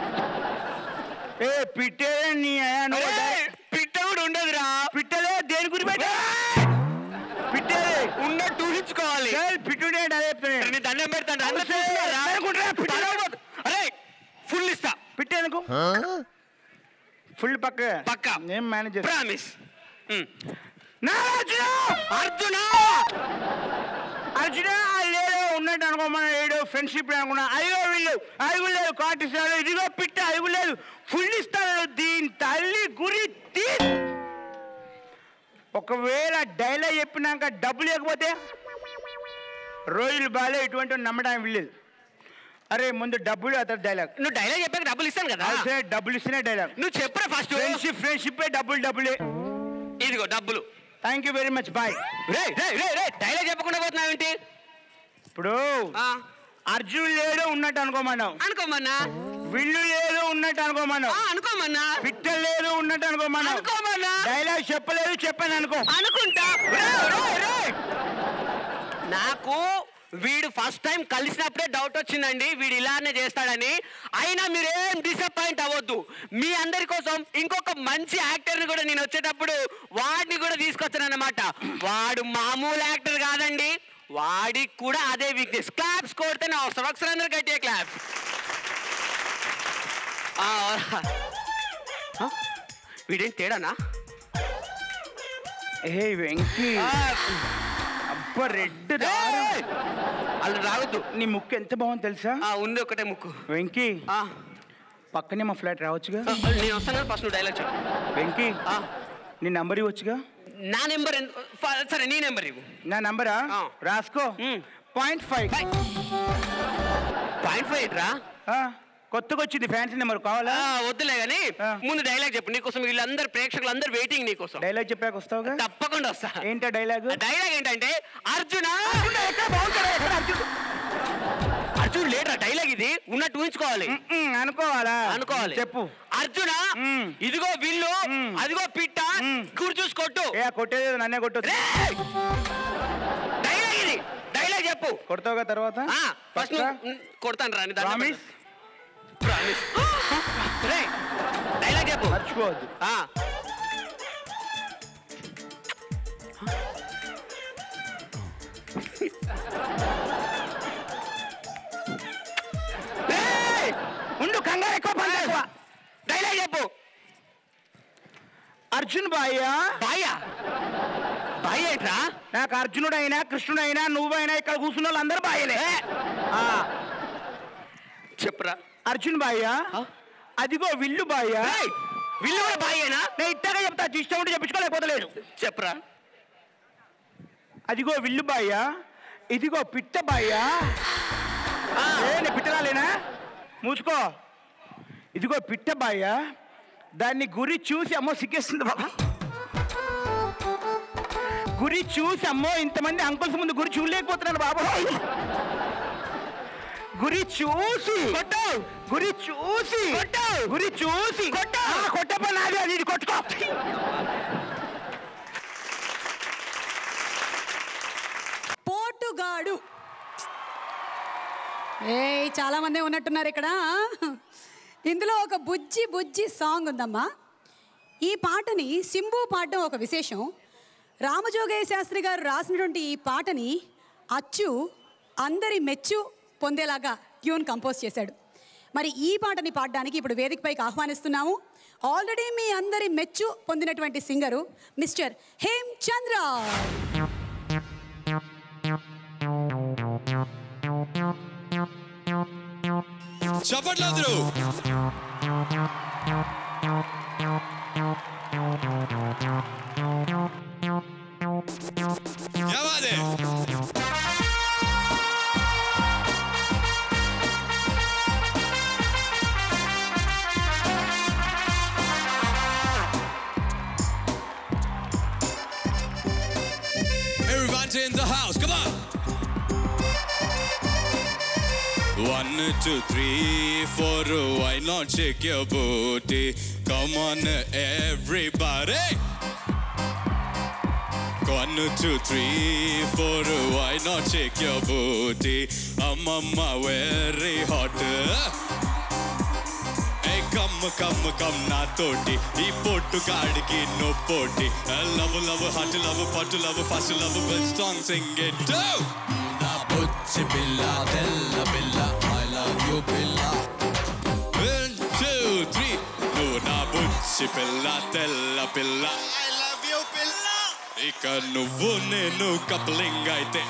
K: ఏ పిట్టే నీ అయ్యా నువ్వు
L: ఏయ్, పిట్ట కూడా ఉండదురా
K: పిట్టలే దేని గురి పెట్టా పిట్టే
L: ఉన్నట్టు ఊహించుకోవాలి
K: పిట్టుడే అదే చెప్తాను
L: నీ దండం పెడతాను అందరూ
K: సరే,
L: చూస్తున్నారా?
K: అనుకుంటున్నా, పిట్ట
L: పర్వాలేదు. అరే ఫుల్ ఇస్తా
K: పిట్టేందుకు ఫుల్ పక్క
L: పక్క.
K: నేను మేనేజ్ చేస్తా
L: ప్రామిస్
K: నాగార్జున
L: అర్జున
K: అర్జున ఆ లేడు ఉన్నట్టు అనుకోమన్నా లేడు ఫ్రెండ్షిప్ అనుకున్నా అదిగో వీళ్ళు అదిగు లేదు కాట్ ఇస్తాడు ఇదిగో పిట్ట అదిగు లేదు ఫుల్ ఇస్తాడు దీని తల్లి గురి తీ ఒకవేళ డైలాగ్ చెప్పినాక డబ్బు లేకపోతే రోజులు బాలే ఇటువంటి నమ్మడానికి వీల్లేదు అరే ముందు డబ్బులు అతను డైలాగ్
L: నువ్వు డైలాగ్ చెప్పాక డబ్బులు ఇస్తాను కదా
K: అదే డబ్బులు ఇస్తేనే డైలాగ్
L: నువ్వు చెప్పురా ఫస్ట్
K: ఫ్రెండ్షిప్ ఫ్రెండ్షిప్ డబ్బులు డబ్బులే
L: ఇదిగో డబ్బులు
K: thank you very much bye
L: రే రే రే రే డైలాగ్ చెప్పకుండా పోతున్నావేంటి
K: ఇప్పుడు అర్జున్ లేడు ఉన్నట్టు అనుకోమన్నావు
L: అనుకోమన్నా
K: విల్లు లేదు ఉన్నట్టు అనుకోమన్నావు
L: అనుకోమన్నా
K: పిట్ట లేదు ఉన్నట్టు అనుకోమన్నావు
L: అనుకోమన్నా
K: డైలాగ్ చెప్పలేదు చెప్పాను అనుకో
L: అనుకుంటా రే, రే, రే. నాకు వీడు ఫస్ట్ టైం కలిసినప్పుడే డౌట్ వచ్చిందండి వీడు ఇలానే చేస్తాడని అయినా మీరేం డిసప్పాయింట్ అవ్వద్దు మీ అందరి కోసం ఇంకొక మంచి యాక్టర్ని కూడా నేను వచ్చేటప్పుడు వాడిని కూడా తీసుకొచ్చాను అనమాట వాడు మామూలు యాక్టర్ కాదండి వాడికి కూడా అదే వీక్నెస్ క్లాప్స్ కొడితేనే అవసరం ఒకసారి అందరు గట్టిగా క్లాప్స్ వీడేం తేడానా
K: ఏ వెంకీ అబ్బా రెడ్
L: అలా రావద్దు
K: నీ ముక్కు ఎంత బాగుంది తెలుసా
L: ఉంది ఒకటే ముక్కు
K: వెంకీ పక్కనే మా ఫ్లాట్ రావచ్చుగా
L: నేను వస్తాను కదా ఫస్ట్ నువ్వు డైలాగ్ చెప్పు
K: వెంకీ నీ నంబర్ ఇవ్వచ్చుగా
L: నా నెంబర్ సరే నీ నెంబర్ ఇవ్వు
K: నా నంబరా రాసుకో పాయింట్ ఫైవ్
L: పాయింట్ ఫైవ్ రా
K: కొత్తగా వచ్చింది ఫ్యాన్సీ నెంబర్ కావాలా
L: వద్దులే కానీ ముందు డైలాగ్ చెప్పు నీకోసం వీళ్ళందరూ ప్రేక్షకులు అందరూ వెయిటింగ్ నీకోసం
K: డైలాగ్ చెప్పాక వస్తావుగా
L: తప్పకుండా వస్తా
K: ఏంటా డైలాగ్
L: డైలాగ్ ఏంటంటే అర్జున అర్జున్ లేడరా డైలాగ్ ఇది ఉన్నట్టు ఊహించుకోవాలి
K: అనుకోవాలా
L: అనుకోవాలి
K: చెప్పు
L: అర్జున ఇదిగో విల్లు అదిగో పిట్ట కూర్చు చూసి కొట్టు
K: ఏ కొట్టేది నన్నే కొట్టొచ్చు
L: డైలాగ్ ఇది డైలాగ్ చెప్పు
K: కొడతావుగా తర్వాత
L: ఫస్ట్ కొడతాను రాని
K: ప్రామిస్
L: ప్రామిస్ డైలాగ్ చెప్పు
K: మర్చిపోవద్దు ఉండు కంగారు ఎక్కువ పని ఎక్కువ
L: డైలాగ్ చెప్పు
K: అర్జున్ బాయ్యా
L: బాయ్యా బాయ్ ఏంట్రా
K: నాకు అర్జునుడైనా కృష్ణుడైనా నువ్వైనా ఇక్కడ కూర్చున్న వాళ్ళు అందరూ బాయ్యలే
L: చెప్పురా
K: అర్జున్ బాయ్యా అదిగో విల్లు బాయ్యా
L: విల్లు కూడా బాయ్యేనా
K: నేను ఇట్టాగా చెప్తా ఇష్టం ఉంటే చెప్పించుకోలేకపోతలేదు
L: చెప్పురా
K: అదిగో విల్లు బాయ్యా ఇదిగో పిట్ట బాయ్యా ఏ, నేను పిట్టరాలేనా మూసుకో ఇదిగో పిట్ట బాయ్యా దాన్ని గురి చూసి అమ్మో సిగ్గేస్తుంది బాబా గురి చూసి అమ్మో ఇంతమంది అంకుల్స్ ముందు గురి చూడలేకపోతున్నాను బాబా గురి చూసి కొట్టు గురి చూసి కొట్టు గురి చూసి కొట్టు కొట్టప నాది అది ఇది కొట్టుకో
A: పోటుగాడు ఏ చాలా మంది ఉన్నట్టున్నారు ఇక్కడ ఇందులో ఒక బుజ్జి బుజ్జి సాంగ్ ఉందమ్మా ఈ పాటని సింబు పాడడం ఒక విశేషం రామజోగయ్య శాస్త్రి గారు రాసినటువంటి ఈ పాటని అచ్చు అందరి మెచ్చు పొందేలాగా ట్యూన్ కంపోజ్ చేశాడు మరి ఈ పాటని పాడడానికి ఇప్పుడు వేదికపైకి ఆహ్వానిస్తున్నాము ఆల్రెడీ మీ అందరి మెచ్చు పొందినటువంటి సింగరు మిస్టర్ హేమ్ చంద్ర
C: చప్పట్లు అందరూ क्या बात है Everyone's in the house, come on! One, two, three, four, why not shake your booty? Come on, everybody! One, two, three, four, why not shake your booty? I'm mama very hot. Hey, come, come, come నాతోటి ఈ పొట్టు కాడికి no పోటీ love love hot love పట్టు love first love best song sing it నా బుచ్చి పిల్ల తెల్ల పిల్ల ఐ లవ్ యు పిల్ల వన్ టూ త్రీ నువ్వు నా బుచ్చి పిల్ల తెల్ల పిల్ల ఐ లవ్ యు పిల్ల ఇక నువ్వు నేను కప్లింగ్ అయితే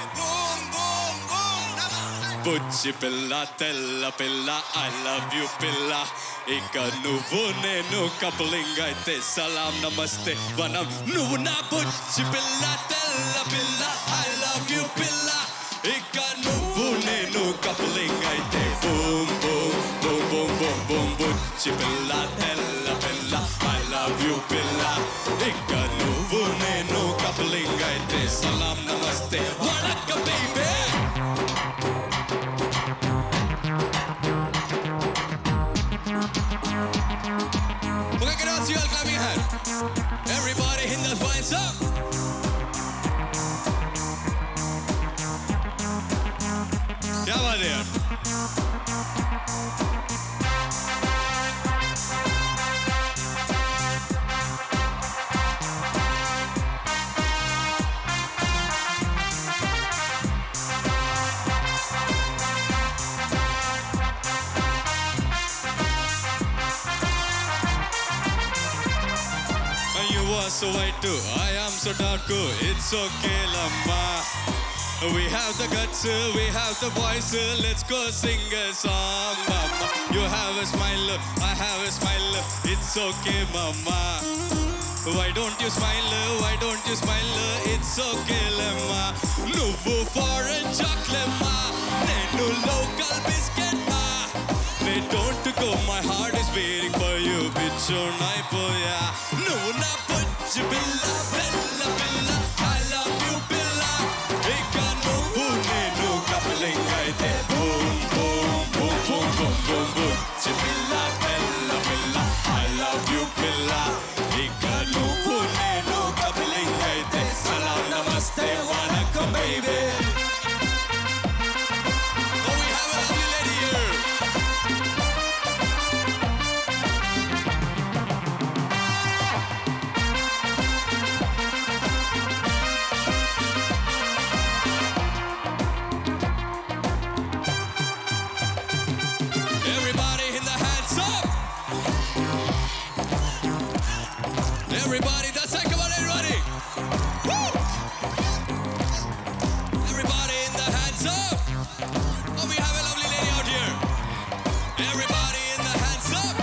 C: బుచ్చి పిల్ల తెల్ల పిల్ల ఐ లవ్ యు పిల్ల ఇక నువ్వు నేను కప్లింగ్ అయితే సలాం నమస్తే వనం నువ్వు నా బుచ్చి పిల్ల తెల్ల పిల్ల ఐ లవ్ యు పిల్ల ఇక నువ్వు నేను కప్లింగ్ అయితే ఫోన్ బుచ్చి పిల్ల తెల్ల పిల్ల ఐ లవ్ యూ పిల్ల ఇక నువ్వు నేను కపలింగ్ అయితే సలాం నమస్తే వడక్క baby Okay, can I see you all clapping your hand? Everybody hit the vines up. क्या बात है यार And you are so white too. I am so dark too. It's okay, Lama. We have the guts, uh, we have the voice. uh, Let's go sing a song, Mama. You have a smile, uh, I have a smile. uh, It's okay, Mama. Why don't you smile? uh, Why don't you smile? uh, It's okay, Lama. Nuvu foreign chocolate, ma. Nenu local biscuit, ma. They don't go, my heart is waiting for you, bitch. Oh, night for ya. No, na put you, billa, billa, billa. I love you, billa. Ika nuvu nenu coupling అయితే boom, boom, boom, boom, boom, boom, boom. Billa, billa, billa. I love you, billa. Ika nuvu nenu coupling అయితే salam namaste, vanakkam, baby. Oh, we have a lovely lady here. Everybody in the hands up. Everybody, that's it. Come on, everybody. Woo! Everybody in the hands up. Oh, we have a lovely lady out here. Everybody in the hands up.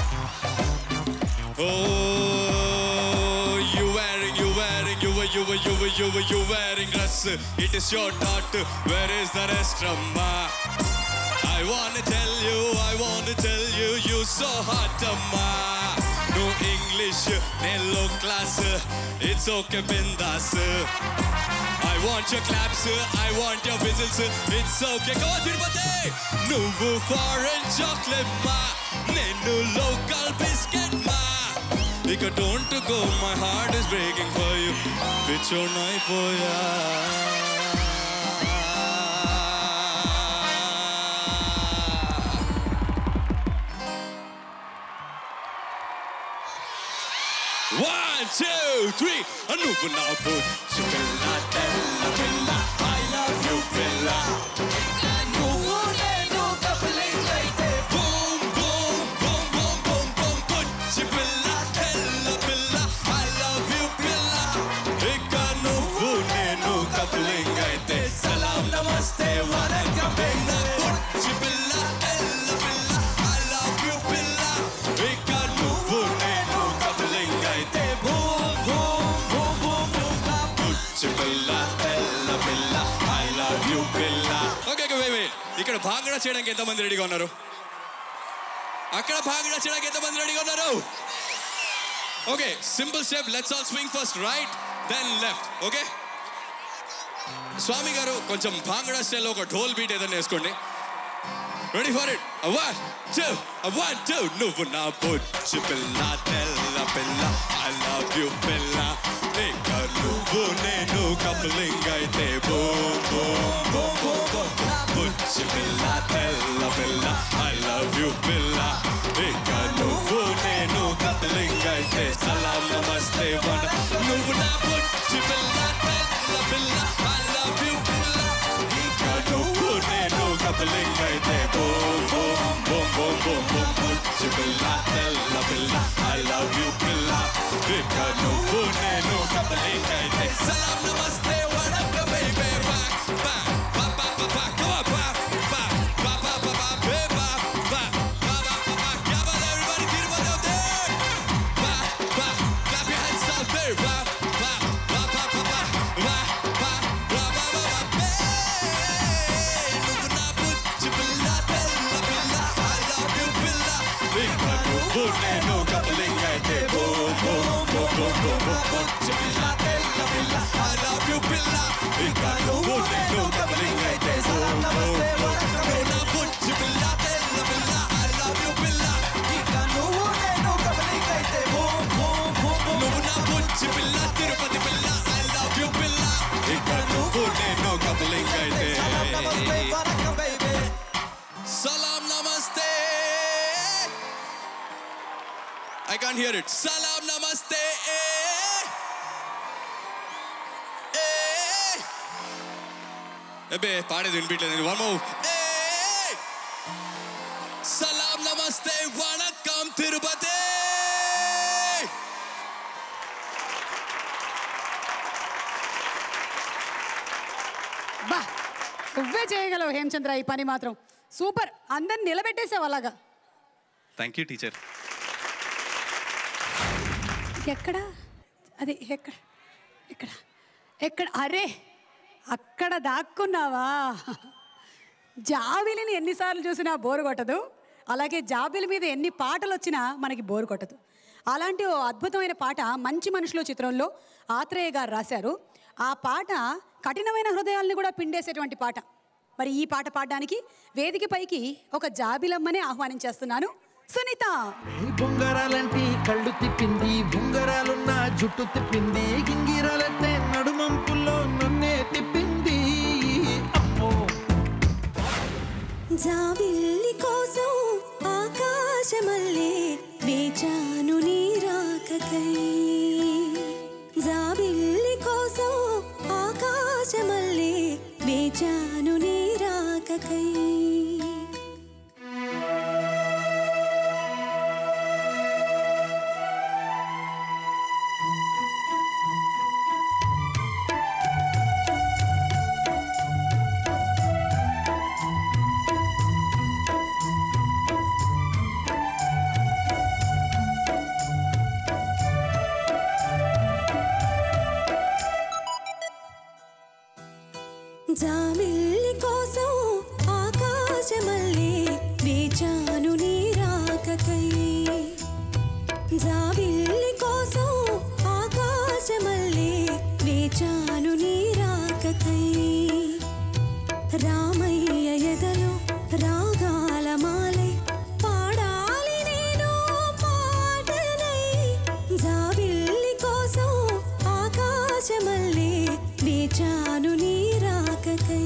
C: Oh, you wearing, you wearing, you were, you were, you were, you were, you wearing dress. It is your thought. Where is the rest, Rama? I wanna tell you, I wanna tell you, you so hot, Amma. No English, no low class, it's okay, bindas. I want your claps, I want your whistles, it's okay. Come on, Tirupati! Nuvu foreign chocolate, ma. Nenu local biscuit, ma. ఇక don't go my heart is breaking for you పిచ్చోనైపోయా One, two, three. నువ్వు నా బుజ్జి పిల్ల తెల్ల పిల్ల I love you పిల్ల నువ్వు నేను కపలింగ్ అయితే boom boom boom boom boom boom బుజ్జి పిల్ల తెల్ల పిల్ల ఐ లవ్ యు పిల్ల ఇక నువ్వు నేను కపలింగ్ అయితే సలాం నమస్తే వనకం పిల్ల బుజ్జి పిల్ల తెల్ల పిల్ల ఐ లవ్ యు పిల్ల ఇక నువ్వు నేను కపలింగ్ అయితే boom boom boom boom boom బుజ్జి పిల్ల తెల్ల పిల్ల ఐ లవ్ యు పిల్ల ఓకే ఓకే వెయిట్ వెయిట్ ఇక్కడ భాంగడా చేయడానికి ఎంతమంది రెడీగా ఉన్నారు అక్కడ భాంగడా చేయడానికి ఎంతమంది రెడీగా ఉన్నారు okay simple step let's all swing first right then left okay Swamy garu కొంచెం భాంగడా స్టైల్లో ఒక ఢోల్ బీట్ ఏదైనా వేసుకోండి ready for it one two one two నువ్వు నా బుజ్జి పిల్ల తెల్ల పిల్ల ఐ లవ్ యు పిల్ల ఇక నువ్వు నేను కప్లింగ్ అయితే boom boom boom boom boom బుజ్జి పిల్ల తెల్ల పిల్ల ఐ లవ్ యు పిల్ల ఇక నువ్వు నేను కప్లింగ్ అయితే సలాం నమస్తే వన నువ్వు నా బుజ్జి పిల్ల తెల్ల పిల్ల ఐ లవ్ యు పిల్ల ఇక నువ్వు నేను కప్లింగ్ అయితే boom boom boom boom boom boom బుజ్జి పిల్ల తెల్ల పిల్ల ఐ లవ్ యు పిల్ల ఇక నువ్వు నేను కప్లింగ్ అయితే సలాం నమస్తే వడక బేబీ బా బా బా బా బా బా బా బా బా బా బా బా బా బా బా బా బా బా Come on everybody Tirupati out there Ba ba clap your hands out there Ba ba ba ba ba ba ba ba ba ba ba ba నువ్వు నా బుజ్జి పిల్ల తెల్ల పిల్ల I love you పిల్ల నేను కపలింగ్ అయితే boom boom boom boom boom boom బొచ్చు పిల్ల తెల్ల పిల్ల ఐ లవ్ యు పిల్ల ఇంకా నువ్వు నేను కపలింగ్ అయితే బూమ్ బూమ్ బూమ్ నువ్వు నా బుజ్జి పిల్ల తెల్ల పిల్ల ఐ లవ్ యు పిల్ల ఇంకా నువ్వు నేను కపలింగ్ అయితే బూమ్ బూమ్ బూమ్ బూమ్ నువ్వు నా బుజ్జి పిల్ల తిరుపతి పిల్ల ఐ లవ్ యు పిల్ల ఇంకా నువ్వు నేను కపలింగ్ అయితే సలాం నమస్తే I can't hear it. Salam namaste. Eh. Eh. అబ్బే పాడేది వినిపించలేదు వన్ మూ సలాం నమస్తే వణకం తిరుపతి
A: బా నువ్వే చేయగలవు హేమచంద్ర ఈ పని మాత్రం సూపర్ అందరిని నిలబెట్టేసావు అలాగా
C: థ్యాంక్ యూ టీచర్
A: ఎక్కడ అది ఎక్కడ ఎక్కడ ఎక్కడ అరే అక్కడ దాక్కున్నావా జాబిలిని ఎన్నిసార్లు చూసినా బోరు కొట్టదు అలాగే జాబిలి మీద ఎన్ని పాటలు వచ్చినా మనకి బోరు కొట్టదు అలాంటి ఓ అద్భుతమైన పాట మంచి మనుషులు చిత్రంలో ఆత్రేయ గారు రాశారు ఆ పాట కఠినమైన హృదయాల్ని కూడా పిండేసేటువంటి పాట మరి ఈ పాట పాడడానికి వేదిక పైకి ఒక జాబిలమ్మనే ఆహ్వానించేస్తున్నాను సునీత
E: బొంగరాలంటి కళ్ళు తిప్పింది బొంగరాలున్న జుట్టు తిప్పింది గింగిరాలంటే నడుమంపుల్లో నన్నే తిప్పింది అమ్మో
M: జాబిల్లి కోసం ఆకాశమల్లే వేచాను నీ రాకకై జాబిల్లి కోసం ఆకాశమల్లే వేచాను నీ రాకకై జాబిల్లి కోసం ఆకాశమల్లే వేచాను నీ రాకకై జాబిల్లి కోసం ఆకాశమల్లే వేచాను నీ రాకకై రామయ్య ఎదలో రాగాల మాలై పాడాలి నేను పాటనై జాబిల్లి కోసం ఆకాశమల్లే వేచాను నీ రాకకై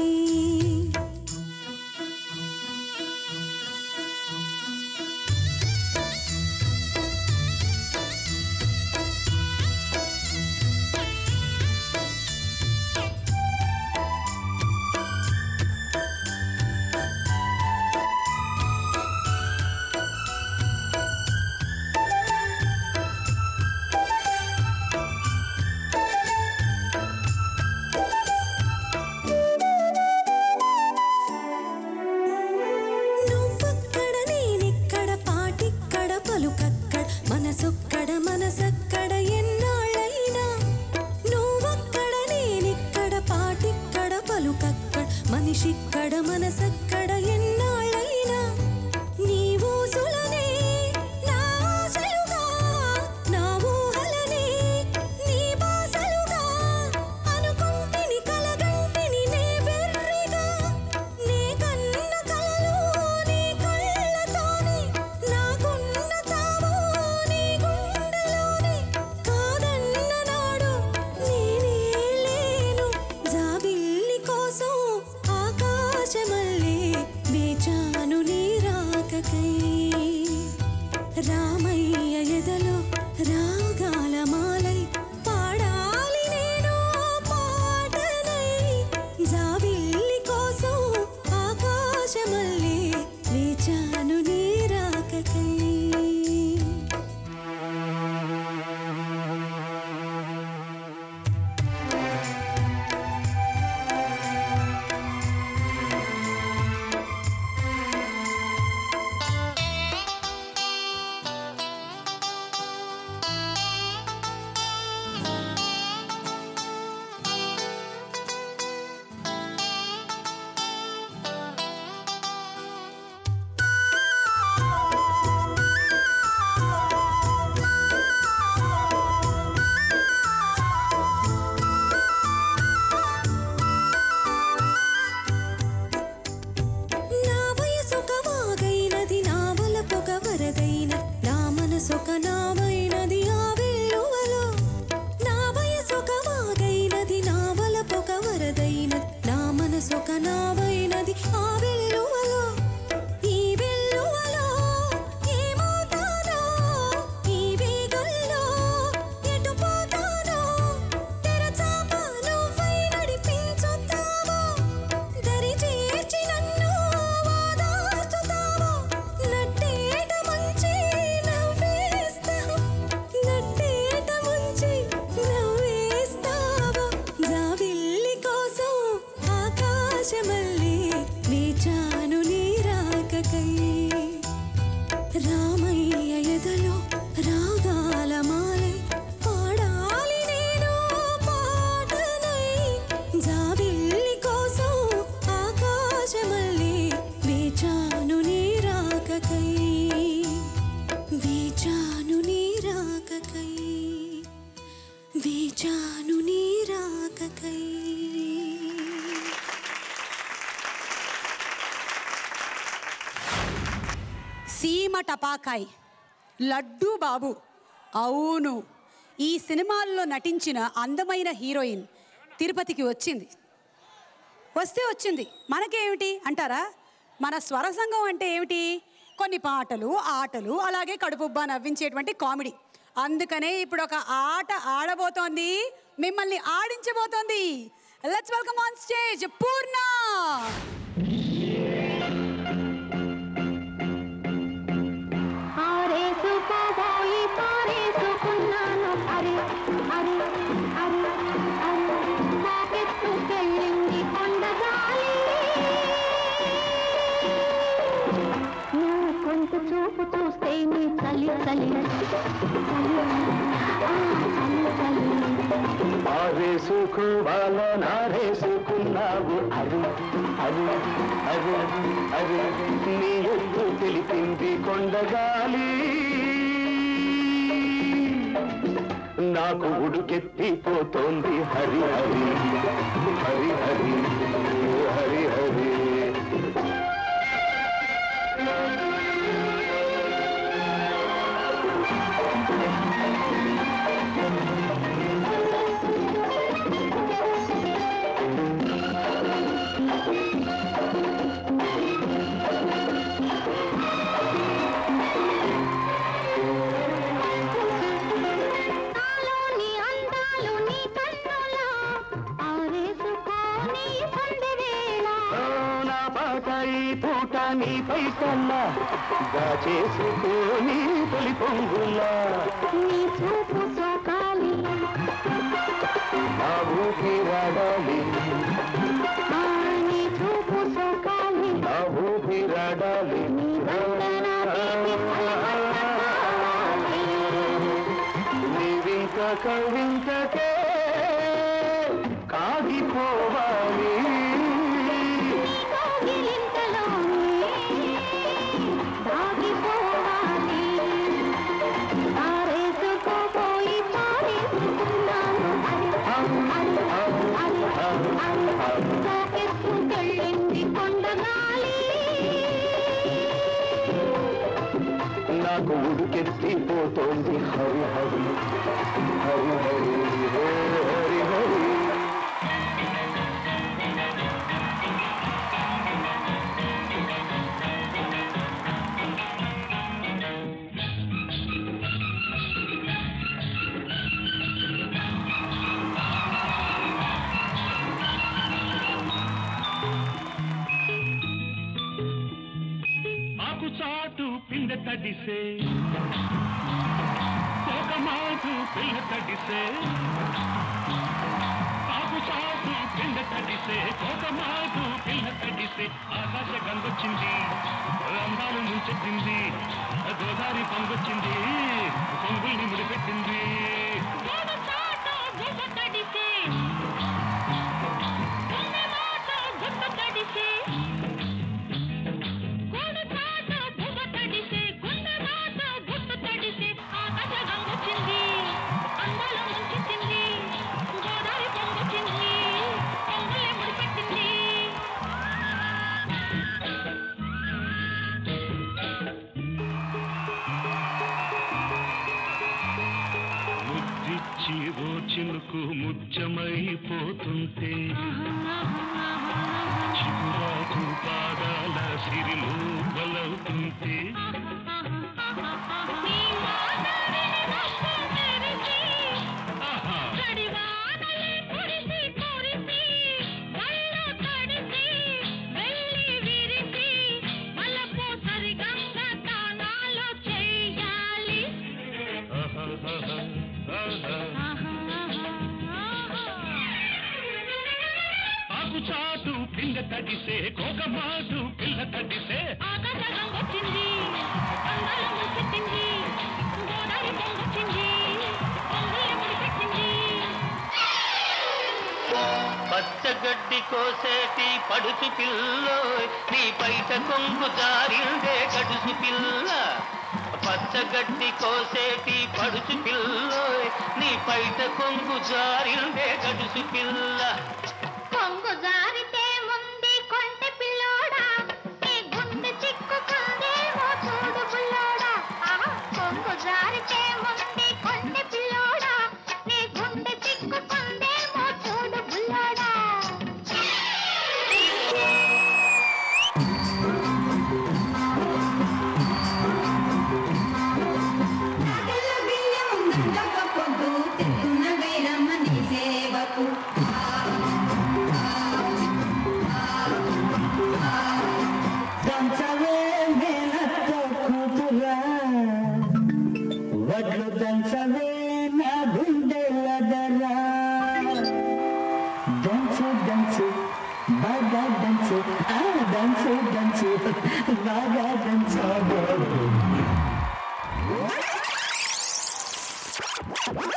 M: నువ్వక్కడ నేనిక్కడ పాటిక్కడ పలుకక్కడ మనసొక్కడ మనసక్కడ ఎన్నాళ్ళైనా నువ్వక్కడ నేనిక్కడ పాటిక్కడ పలుకక్కడ మనిషిక్కడ మనసక్కడ ఎన్నాళ్ళైనా నీ ఊసులనే నా ఆశలుగా నా ఊహలనే నీ బాసలుగా అనుకుంటిని కలగంటిని నే వెర్రిగా నే కన్న కలలు నీ కళ్ళతోనే నాకున్న తావు నీ గుండెలోనే కాదన్న నాడు నేనే లేను జాబిల్లి కోసం ఆకాశమల్లే నావైనది ఆ వెల్లువలో నా వయసొక వాగైనది నా వలపొక వరదైనది నా మనసొక నావైనది ఆ వెల్లువలో ఈ వెల్లువలో ఏమవుతానో ఈ వేగంలో ఎటు పోతానో తెరచాప నువ్వై నడిపించుతావో దరి చేర్చి నన్ను ఓదార్చుతావో నట్టేట ముంచి నవ్వేస్తావు నట్టేట ముంచి నవ్వేస్తావో జాబిల్లి కోసం ఆకాశమల్లే వేచాను నీ రాకకై రామయ్య ఎదలో రాగాల మాలై పాడాలి నేను పాటనై జాబిల్లి కోసం ఆకాశమల్లే వేచాను నీ రాకకై వేచాను నీ రాకకై వేచాను నీ రాకకై
A: సీమ టపాకాయ్ లడ్డూ బాబు అవును ఈ సినిమాల్లో నటించిన అందమైన హీరోయిన్ తిరుపతికి వచ్చింది వస్తే వచ్చింది మనకేమిటి అంటారా మన స్వర సంఘం అంటే ఏమిటి కొన్ని పాటలు ఆటలు అలాగే కడుపుబ్బా నవ్వించేటువంటి కామెడీ అందుకనే ఇప్పుడు ఒక ఆట ఆడబోతోంది మిమ్మల్ని ఆడించబోతోంది let's welcome on stage Purna
N: ఆరేసుకోబోయి పారేసుకున్నాను అరే అరే అరే అరే పాకెత్తుకెళ్ళింది కొండగాలి నువ్వు కొంత చూపు చూస్తే నీ చలి చలి చలి ఆ, చలి చలి
O: ఆరేసుకోవాలనారేసుకున్నావు అది అది అది అది నీ ఎత్తు తెలిపింది కొండగాలి నాకు ఉడుకెత్తిపోతోంది హరి హరి హరి హరి హరి హరి
N: నాలోని అందాలు నీ కన్నులో ఆరేసుకోని సందవేళ
O: ఓ నా పాట ఈ పూట నీపై కన్నా దాచేసుకోని తొలి పొంగులా
N: నీ చూపు సోకాలి
O: నా ఊపిరాడాలి
N: ఆ, నీ చూపు సోకాలి
O: నా ఊపిరాడాలి నీవింక కవింకకే కాగిపోవాలి
N: దాగిపోవాలి ఆరేసుకోపోయి పారేసుకున్నాను అది అది అది అది జాకెత్తుకెళ్ళింది కొండగాలి
O: నాకు ఉడుకెత్తిపోతోంది హరి హరి హరి హరి హరి హరి
G: ఆకు చాటు పిండ తడిసే ఒక మాటు పిల్ల తడిసే ఆకు చాటు పిండ తడిసే ఒక మాటు పిల్ల తడిసే ఆకాశ గంగొచ్చింది రంభాలు ముంచెత్తింది గోదావరి పొంగొచ్చింది పొంగుల్ని ముడిపెట్టింది
N: గోడ చాట గుడ్డ తడిసే గుండె మాట గుడ్డ తడిసే గోడ చాట గుడ్డ తడిసే గుండె మాట గుడ్డ తడిసే ఆకాశ గంగొచ్చింది అందాల ముంచెత్తింది గోదావరి పొంగొచ్చింది పొంగుల్ని ముడిపెట్టింది
G: వచ్చి ఓ చినుకు ముత్యమైపోతుంటే చిగురాకు పాదాల సిరిలు బలవుతుంటే ఆకు చాటు పిండ తడిసే కోకమాటు పిల్ల తడిసే
P: పచ్చగడ్డి కోసేటి పడుచు పిల్ల నీ బయట కొంగు జారిందే గడుసు పిల్ల పచ్చగడ్డి కోసేటి పడుచు పిల్ల నీ బయట కొంగు జారిందే గడుసు పిల్ల
N: కొంగు జారితే ముందే కొంటె పిల్లోడా నీ గుండె చిక్కుకుందేమో చూడు బుల్లోడా ఆహా, కొంగు జారితే ముందే కొంటె పిల్లోడా నీ గుండె చిక్కుకుందేమో చూడు బుల్లోడా
E: వడ్లు దంచవే నా గుండెల దరా దంచు దంచు బాగా దంచు ఆ దంచు దంచు బాగా దంచు